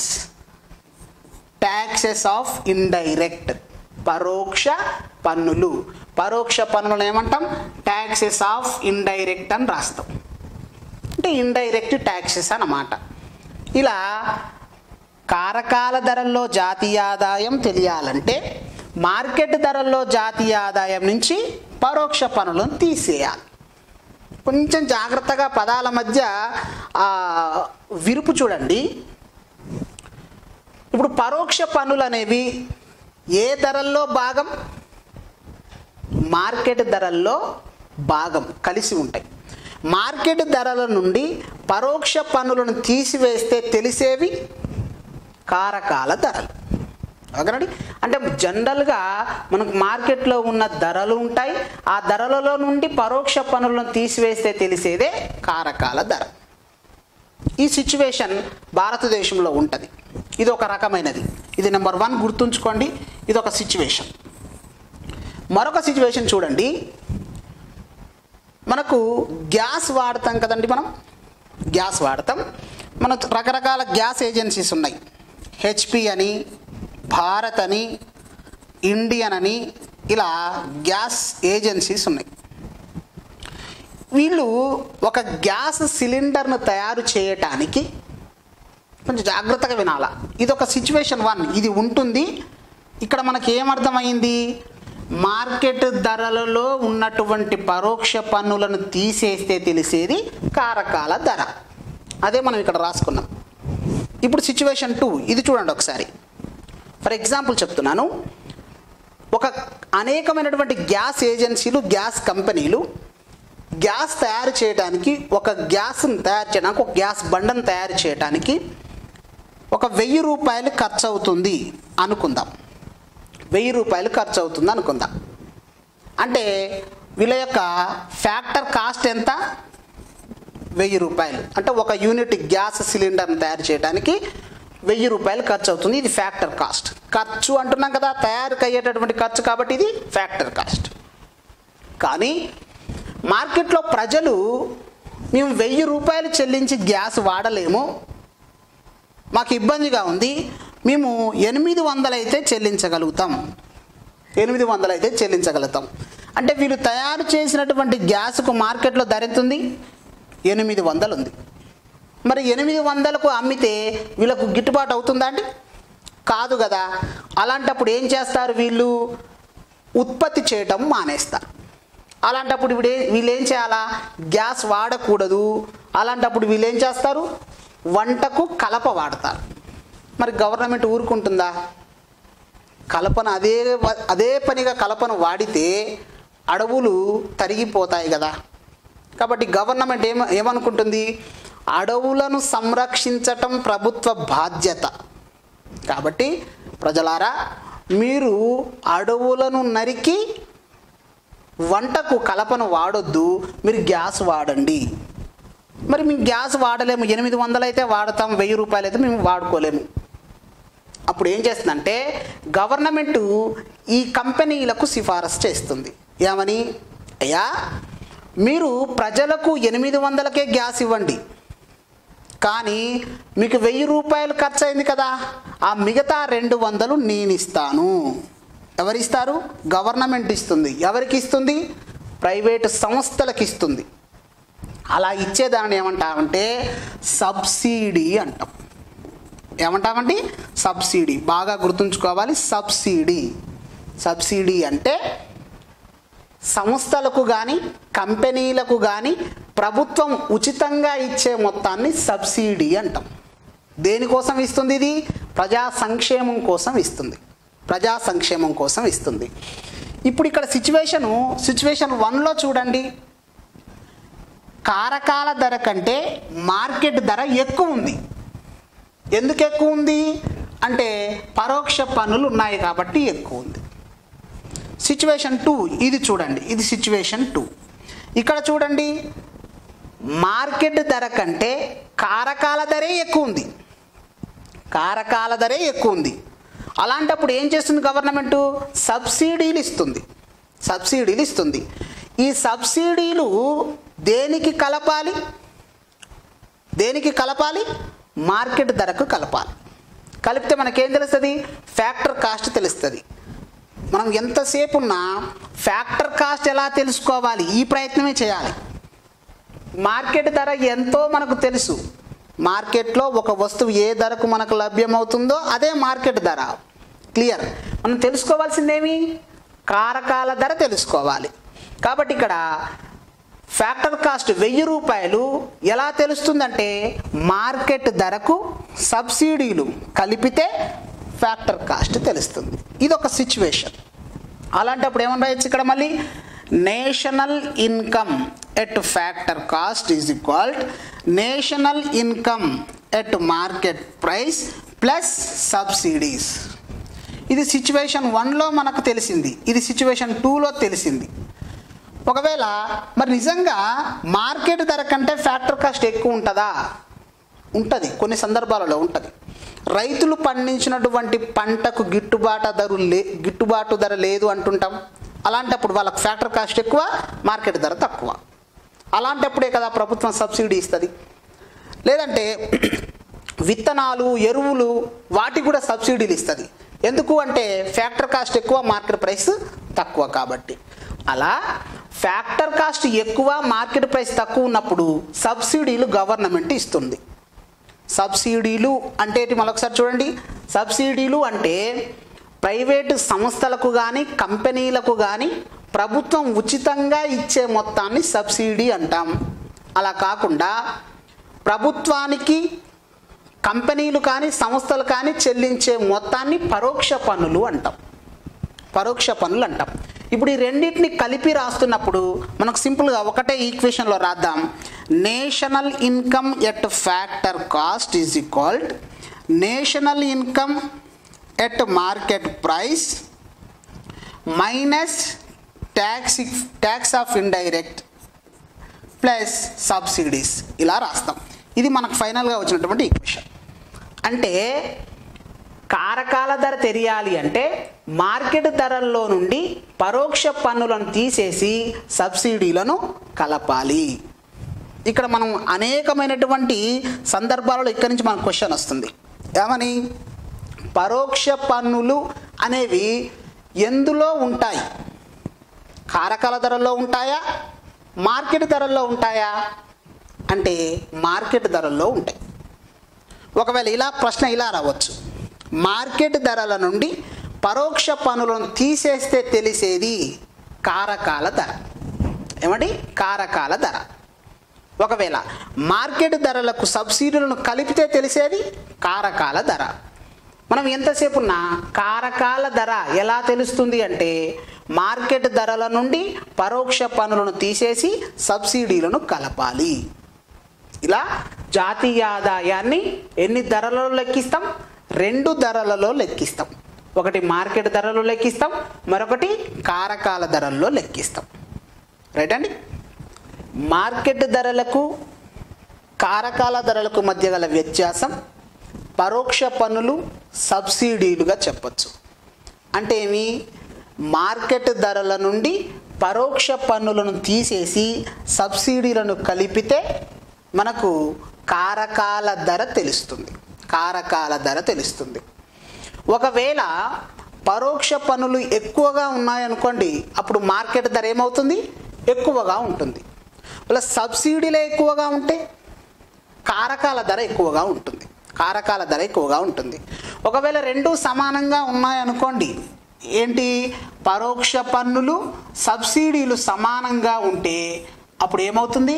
taxes of indirect పరోక్ష పన్నులు పరోక్ష పన్నులు ఏమంటాం ట్యాక్సెస్ ఆఫ్ ఇండైరెక్ట్ అని రాస్తాం అంటే ఇండైరెక్ట్ ట్యాక్సెస్ అన్నమాట ఇలా కారకాల ధరల్లో జాతీయ ఆదాయం తెలియాలంటే మార్కెట్ ధరల్లో జాతీయ ఆదాయం నుంచి పరోక్ష పనులను తీసేయాలి కొంచెం జాగ్రత్తగా పదాల మధ్య ఆ, విరుపు చూడండి ఇప్పుడు పరోక్ష పన్నులు అనేవి ఏ ధరల్లో భాగం మార్కెట్ ధరల్లో భాగం కలిసి ఉంటాయి మార్కెట్ ధరల నుండి పరోక్ష పన్నులను తీసివేస్తే తెలిసేవి కారకాల ధరలు ఓకేనండి అంటే జనరల్గా మనకు మార్కెట్లో ఉన్న ధరలు ఉంటాయి ఆ ధరలలో నుండి పరోక్ష పనులను తీసివేస్తే తెలిసేదే కారకాల ధర ఈ సిచ్యువేషన్ భారతదేశంలో ఉంటుంది ఇది ఒక రకమైనది ఇది నెంబర్ వన్ గుర్తుంచుకోండి ఇది ఒక సిచ్యువేషన్ మరొక సిచ్యువేషన్ చూడండి మనకు గ్యాస్ వాడతాం కదండి మనం గ్యాస్ వాడతాం మన రకరకాల గ్యాస్ ఏజెన్సీస్ ఉన్నాయి హెచ్పి అని భారత్ అని ఇండియన్ అని ఇలా గ్యాస్ ఏజెన్సీస్ ఉన్నాయి వీళ్ళు ఒక గ్యాస్ సిలిండర్ను తయారు చేయటానికి కొంచెం జాగ్రత్తగా వినాలా ఇది ఒక సిచ్యువేషన్ వన్ ఇది ఉంటుంది ఇక్కడ మనకి ఏమర్థమైంది మార్కెట్ ధరలలో ఉన్నటువంటి పరోక్ష పన్నులను తీసేస్తే తెలిసేది కారకాల ధర అదే మనం ఇక్కడ రాసుకున్నాం ఇప్పుడు సిచ్యువేషన్ టూ ఇది చూడండి ఒకసారి ఫర్ ఎగ్జాంపుల్ చెప్తున్నాను ఒక అనేకమైనటువంటి గ్యాస్ ఏజెన్సీలు గ్యాస్ కంపెనీలు గ్యాస్ తయారు చేయడానికి ఒక గ్యాస్ను తయారు చేయడానికి ఒక గ్యాస్ బండను తయారు చేయడానికి ఒక వెయ్యి రూపాయలు ఖర్చు అవుతుంది అనుకుందాం వెయ్యి రూపాయలు ఖర్చు అవుతుంది అనుకుందాం అంటే వీళ్ళ యొక్క ఫ్యాక్టర్ కాస్ట్ ఎంత వెయ్యి రూపాయలు అంటే ఒక యూనిట్ గ్యాస్ సిలిండర్ని తయారు చేయడానికి వెయ్యి రూపాయలు ఖర్చు అవుతుంది ఇది ఫ్యాక్టర్ కాస్ట్ ఖర్చు అంటున్నాం కదా తయారుకు అయ్యేటటువంటి ఖర్చు కాబట్టి ఇది ఫ్యాక్టర్ కాస్ట్ కానీ మార్కెట్లో ప్రజలు మేము వెయ్యి రూపాయలు చెల్లించి గ్యాస్ వాడలేము మాకు ఇబ్బందిగా ఉంది మేము ఎనిమిది వందలు అయితే చెల్లించగలుగుతాం ఎనిమిది వందలు అయితే చెల్లించగలుగుతాం అంటే వీళ్ళు తయారు చేసినటువంటి గ్యాస్కు మార్కెట్లో ధర ఎంత ఉంది ఎనిమిది వందలు ఉంది మరి ఎనిమిది వందలకు అమ్మితే వీళ్ళకు గిట్టుబాటు అవుతుందా అండి కాదు కదా అలాంటప్పుడు ఏం చేస్తారు వీళ్ళు ఉత్పత్తి చేయటం మానేస్తారు అలాంటప్పుడు వీడే వీళ్ళు ఏం చేయాలా గ్యాస్ వాడకూడదు అలాంటప్పుడు వీళ్ళు ఏం చేస్తారు వంటకు కలప వాడతారు మరి గవర్నమెంట్ ఊరుకుంటుందా కలపను అదే వ- అదే పనిగా కలపను వాడితే అడవులు తరిగిపోతాయి కదా కాబట్టి గవర్నమెంట్ ఏమ ఏమనుకుంటుంది అడవులను సంరక్షించటం ప్రభుత్వ బాధ్యత కాబట్టి ప్రజలారా మీరు అడవులను నరికి వంటకు కలపను వాడొద్దు మీరు గ్యాస్ వాడండి మరి మేము గ్యాస్ వాడలేము ఎనిమిది వందలు అయితే వాడతాం వెయ్యి రూపాయలు అయితే మేము వాడుకోలేము అప్పుడు ఏం చేస్తుందంటే గవర్నమెంట్ ఈ కంపెనీలకు సిఫారసు చేస్తుంది ఏమని అయ్యా మీరు ప్రజలకు ఎనిమిది వందలకే గ్యాస్ ఇవ్వండి కానీ మీకు వెయ్యి రూపాయలు ఖర్చు అయింది కదా ఆ మిగతా రెండు వందలు నేను ఇస్తాను ఎవరిస్తారు గవర్నమెంట్ ఇస్తుంది ఎవరికి ఇస్తుంది ప్రైవేటు సంస్థలకు ఇస్తుంది అలా ఇచ్చేదాన్ని ఏమంటామంటే సబ్సిడీ అంటాం ఏమంటామండి సబ్సిడీ బాగా గుర్తుంచుకోవాలి సబ్సిడీ సబ్సిడీ అంటే సంస్థలకు కానీ కంపెనీలకు కానీ ప్రభుత్వం ఉచితంగా ఇచ్చే మొత్తాన్ని సబ్సిడీ అంటాం దేనికోసం ఇస్తుంది ఇది ప్రజా సంక్షేమం కోసం ఇస్తుంది ప్రజా సంక్షేమం కోసం ఇస్తుంది ఇప్పుడు ఇక్కడ సిచ్యువేషను సిచ్యువేషన్ వన్లో చూడండి కారకాల ధర కంటే మార్కెట్ ధర ఎక్కువ ఉంది ఎందుకు ఎక్కువ ఉంది అంటే పరోక్ష పన్నులు ఉన్నాయి కాబట్టి ఎక్కువ ఉంది సిచ్యువేషన్ టూ ఇది చూడండి ఇది సిచ్యువేషన్ టూ ఇక్కడ చూడండి మార్కెట్ ధర కంటే కారకాల ధరే ఎక్కువ ఉంది కారకాల ధరే ఎక్కువ ఉంది అలాంటప్పుడు ఏం చేస్తుంది గవర్నమెంట్ సబ్సిడీలు ఇస్తుంది సబ్సిడీలు ఇస్తుంది ఈ సబ్సిడీలు దేనికి కలపాలి దేనికి కలపాలి మార్కెట్ ధరకు కలపాలి కలిపితే మనకేం తెలుస్తుంది ఫ్యాక్టర్ కాస్ట్ తెలుస్తుంది మనం ఎంతసేపు ఉన్నా ఫ్యాక్టర్ కాస్ట్ ఎలా తెలుసుకోవాలి ఈ ప్రయత్నమే చేయాలి మార్కెట్ ధర ఎంతో మనకు తెలుసు మార్కెట్లో ఒక వస్తువు ఏ ధరకు మనకు లభ్యమవుతుందో అదే మార్కెట్ ధర క్లియర్ మనం తెలుసుకోవాల్సిందేమి కారకాల ధర తెలుసుకోవాలి కాబట్టి ఇక్కడ ఫ్యాక్టర్ కాస్ట్ వెయ్యి రూపాయలు ఎలా తెలుస్తుందంటే మార్కెట్ ధరకు సబ్సిడీలు కలిపితే ఫ్యాక్టర్ కాస్ట్ తెలుస్తుంది ఇది ఒక సిచ్యువేషన్ అలాంటప్పుడు ఏమని రాయొచ్చు ఇక్కడ మళ్ళీ national income at factor cost is equal national income at market price plus subsidies ఇది సిచ్యువేషన్ వన్లో మనకు తెలిసింది ఇది సిచ్యువేషన్ టూలో తెలిసింది ఒకవేళ మరి నిజంగా మార్కెట్ ధర కంటే ఫ్యాక్టర్ కాస్ట్ ఎక్కువ ఉంటుందా ఉంటుంది కొన్ని సందర్భాలలో ఉంటుంది రైతులు పండించినటువంటి పంటకు గిట్టుబాటు ధర లే గిట్టుబాటు ధర లేదు అంటుంటాం అలాంటప్పుడు వాళ్ళకి ఫ్యాక్టర్ కాస్ట్ ఎక్కువ మార్కెట్ ధర తక్కువ అలాంటప్పుడే కదా ప్రభుత్వం సబ్సిడీ ఇస్తుంది లేదంటే విత్తనాలు ఎరువులు వాటికి కూడా సబ్సిడీలు ఇస్తుంది ఎందుకు అంటే ఫ్యాక్టర్ కాస్ట్ ఎక్కువ మార్కెట్ ప్రైస్ తక్కువ కాబట్టి అలా ఫ్యాక్టర్ కాస్ట్ ఎక్కువ మార్కెట్ ప్రైస్ తక్కువ ఉన్నప్పుడు సబ్సిడీలు గవర్నమెంట్ ఇస్తుంది సబ్సిడీలు అంటే ఏంటి మరొకసారి చూడండి సబ్సిడీలు అంటే ప్రైవేటు సంస్థలకు కానీ కంపెనీలకు కానీ ప్రభుత్వం ఉచితంగా ఇచ్చే మొత్తాన్ని సబ్సిడీ అంటాం అలా కాకుండా ప్రభుత్వానికి కంపెనీలు కానీ సంస్థలు కానీ చెల్లించే మొత్తాన్ని పరోక్ష పన్నులు అంటాం పరోక్ష పన్నులు అంటాం ఇప్పుడు ఈ రెండింటిని కలిపి రాస్తున్నప్పుడు మనకు సింపుల్గా ఒకటే ఈక్వేషన్లో రాద్దాం national income at factor cost is equal to national income at market price minus tax tax of indirect plus subsidies ఇలా రాస్తాం ఇది మనకు ఫైనల్గా వచ్చినటువంటి ఈక్వేషన్ అంటే కారకాల ధర తెలియాలి అంటే మార్కెట్ ధరల్లో నుండి పరోక్ష పన్నులను తీసేసి సబ్సిడీలను కలపాలి ఇక్కడ మనం అనేకమైనటువంటి సందర్భాలలో ఇక్కడి నుంచి మనకు క్వశ్చన్ వస్తుంది ఏమని పరోక్ష పన్నులు అనేవి ఎందులో ఉంటాయి కారకాల ధరల్లో ఉంటాయా మార్కెట్ ధరల్లో ఉంటాయా అంటే మార్కెట్ ధరల్లో ఉంటాయి ఒకవేళ ఇలా ప్రశ్న ఇలా రావచ్చు మార్కెట్ ధరల నుండి పరోక్ష పనులను తీసేస్తే తెలిసేది కారకాల ధర ఏమండి కారకాల ధర ఒకవేళ మార్కెట్ ధరలకు సబ్సిడీలను కలిపితే తెలిసేది కారకాల ధర మనం ఎంతసేపు ఉన్నా కారకాల ధర ఎలా తెలుస్తుంది అంటే మార్కెట్ ధరల నుండి పరోక్ష పనులను తీసేసి సబ్సిడీలను కలపాలి ఇలా జాతీయ ఆదాయాన్ని ఎన్ని ధరలలో లెక్కిస్తాం రెండు ధరలలో లెక్కిస్తాం ఒకటి మార్కెట్ ధరలో లెక్కిస్తాం మరొకటి కారకాల ధరల్లో లెక్కిస్తాం రైట్ అండి మార్కెట్ ధరలకు కారకాల ధరలకు మధ్య గల వ్యత్యాసం పరోక్ష పన్నులు సబ్సిడీలుగా చెప్పచ్చు అంటే ఏమి మార్కెట్ ధరల నుండి పరోక్ష పన్నులను తీసేసి సబ్సిడీలను కలిపితే మనకు కారకాల ధర తెలుస్తుంది కారకాల ధర తెలుస్తుంది ఒకవేళ పరోక్ష పన్నులు ఎక్కువగా ఉన్నాయనుకోండి అప్పుడు మార్కెట్ ధర ఏమవుతుంది ఎక్కువగా ఉంటుంది ఇలా సబ్సిడీలే ఎక్కువగా ఉంటే కారకాల ధర ఎక్కువగా ఉంటుంది కారకాల ధర ఎక్కువగా ఉంటుంది ఒకవేళ రెండు సమానంగా ఉన్నాయనుకోండి ఏంటి పరోక్ష పన్నులు సబ్సిడీలు సమానంగా ఉంటే అప్పుడు ఏమవుతుంది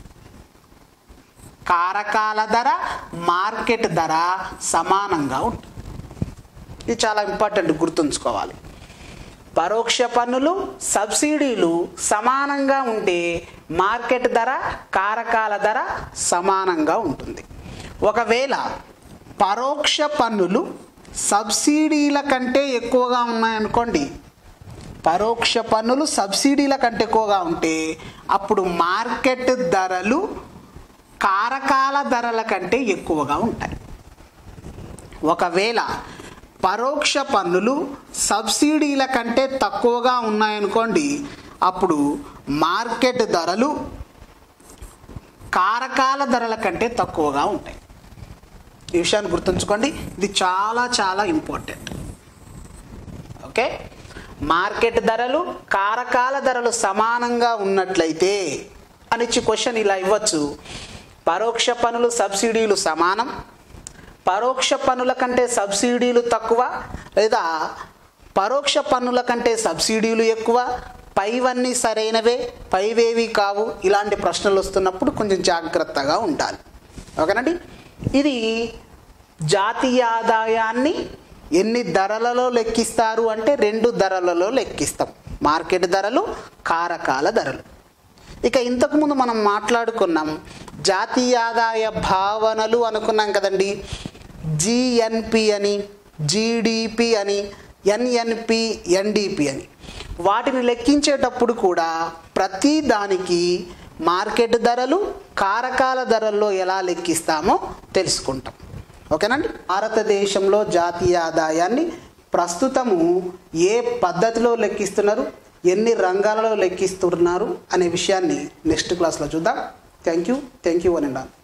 కారకాల ధర మార్కెట్ ధర సమానంగా ఉంటుంది ఇది చాలా ఇంపార్టెంట్ గుర్తుంచుకోవాలి పరోక్ష పన్నులు సబ్సిడీలు సమానంగా ఉంటే మార్కెట్ ధర కారకాల ధర సమానంగా ఉంటుంది ఒకవేళ పరోక్ష పన్నులు సబ్సిడీల కంటే ఎక్కువగా ఉన్నాయనుకోండి పరోక్ష పన్నులు సబ్సిడీల కంటే ఎక్కువగా ఉంటే అప్పుడు మార్కెట్ ధరలు కారకాల ధరల కంటే ఎక్కువగా ఉంటాయి ఒకవేళ పరోక్ష పన్నులు సబ్సిడీల కంటే తక్కువగా ఉన్నాయనుకోండి అప్పుడు మార్కెట్ ధరలు కారకాల ధరల కంటే తక్కువగా ఉంటాయి ఈ విషయాన్ని గుర్తుంచుకోండి ఇది చాలా చాలా ఇంపార్టెంట్ ఓకే మార్కెట్ ధరలు కారకాల ధరలు సమానంగా ఉన్నట్లయితే అనిచ్చి క్వశ్చన్ ఇలా ఇవ్వచ్చు పరోక్ష పనులు సబ్సిడీలు సమానం పరోక్ష పన్నుల కంటే సబ్సిడీలు తక్కువ లేదా పరోక్ష పన్నుల కంటే సబ్సిడీలు ఎక్కువ పైవన్నీ సరైనవే పైవేవి కావు ఇలాంటి ప్రశ్నలు వస్తున్నప్పుడు కొంచెం జాగ్రత్తగా ఉండాలి ఓకేనండి ఇది జాతీయ ఆదాయాన్ని ఎన్ని ధరలలో లెక్కిస్తారు అంటే రెండు ధరలలో లెక్కిస్తాం మార్కెట్ ధరలు కారకాల ధరలు ఇక ఇంతకుముందు మనం మాట్లాడుకున్నాం జాతీయ ఆదాయ భావనలు అనుకున్నాం కదండి జిఎన్పి అని జీడిపి అని ఎన్ఎన్పి ఎన్డిపి అని వాటిని లెక్కించేటప్పుడు కూడా ప్రతి దానికి మార్కెట్ ధరలు కారకాల ధరల్లో ఎలా లెక్కిస్తామో తెలుసుకుంటాం ఓకేనండి భారతదేశంలో జాతీయ ఆదాయాన్ని ప్రస్తుతము ఏ పద్ధతిలో లెక్కిస్తున్నారు ఎన్ని రంగాలలో లెక్కిస్తున్నారు అనే విషయాన్ని నెక్స్ట్ క్లాస్లో చూద్దాం థ్యాంక్ యూ థ్యాంక్ యూ అని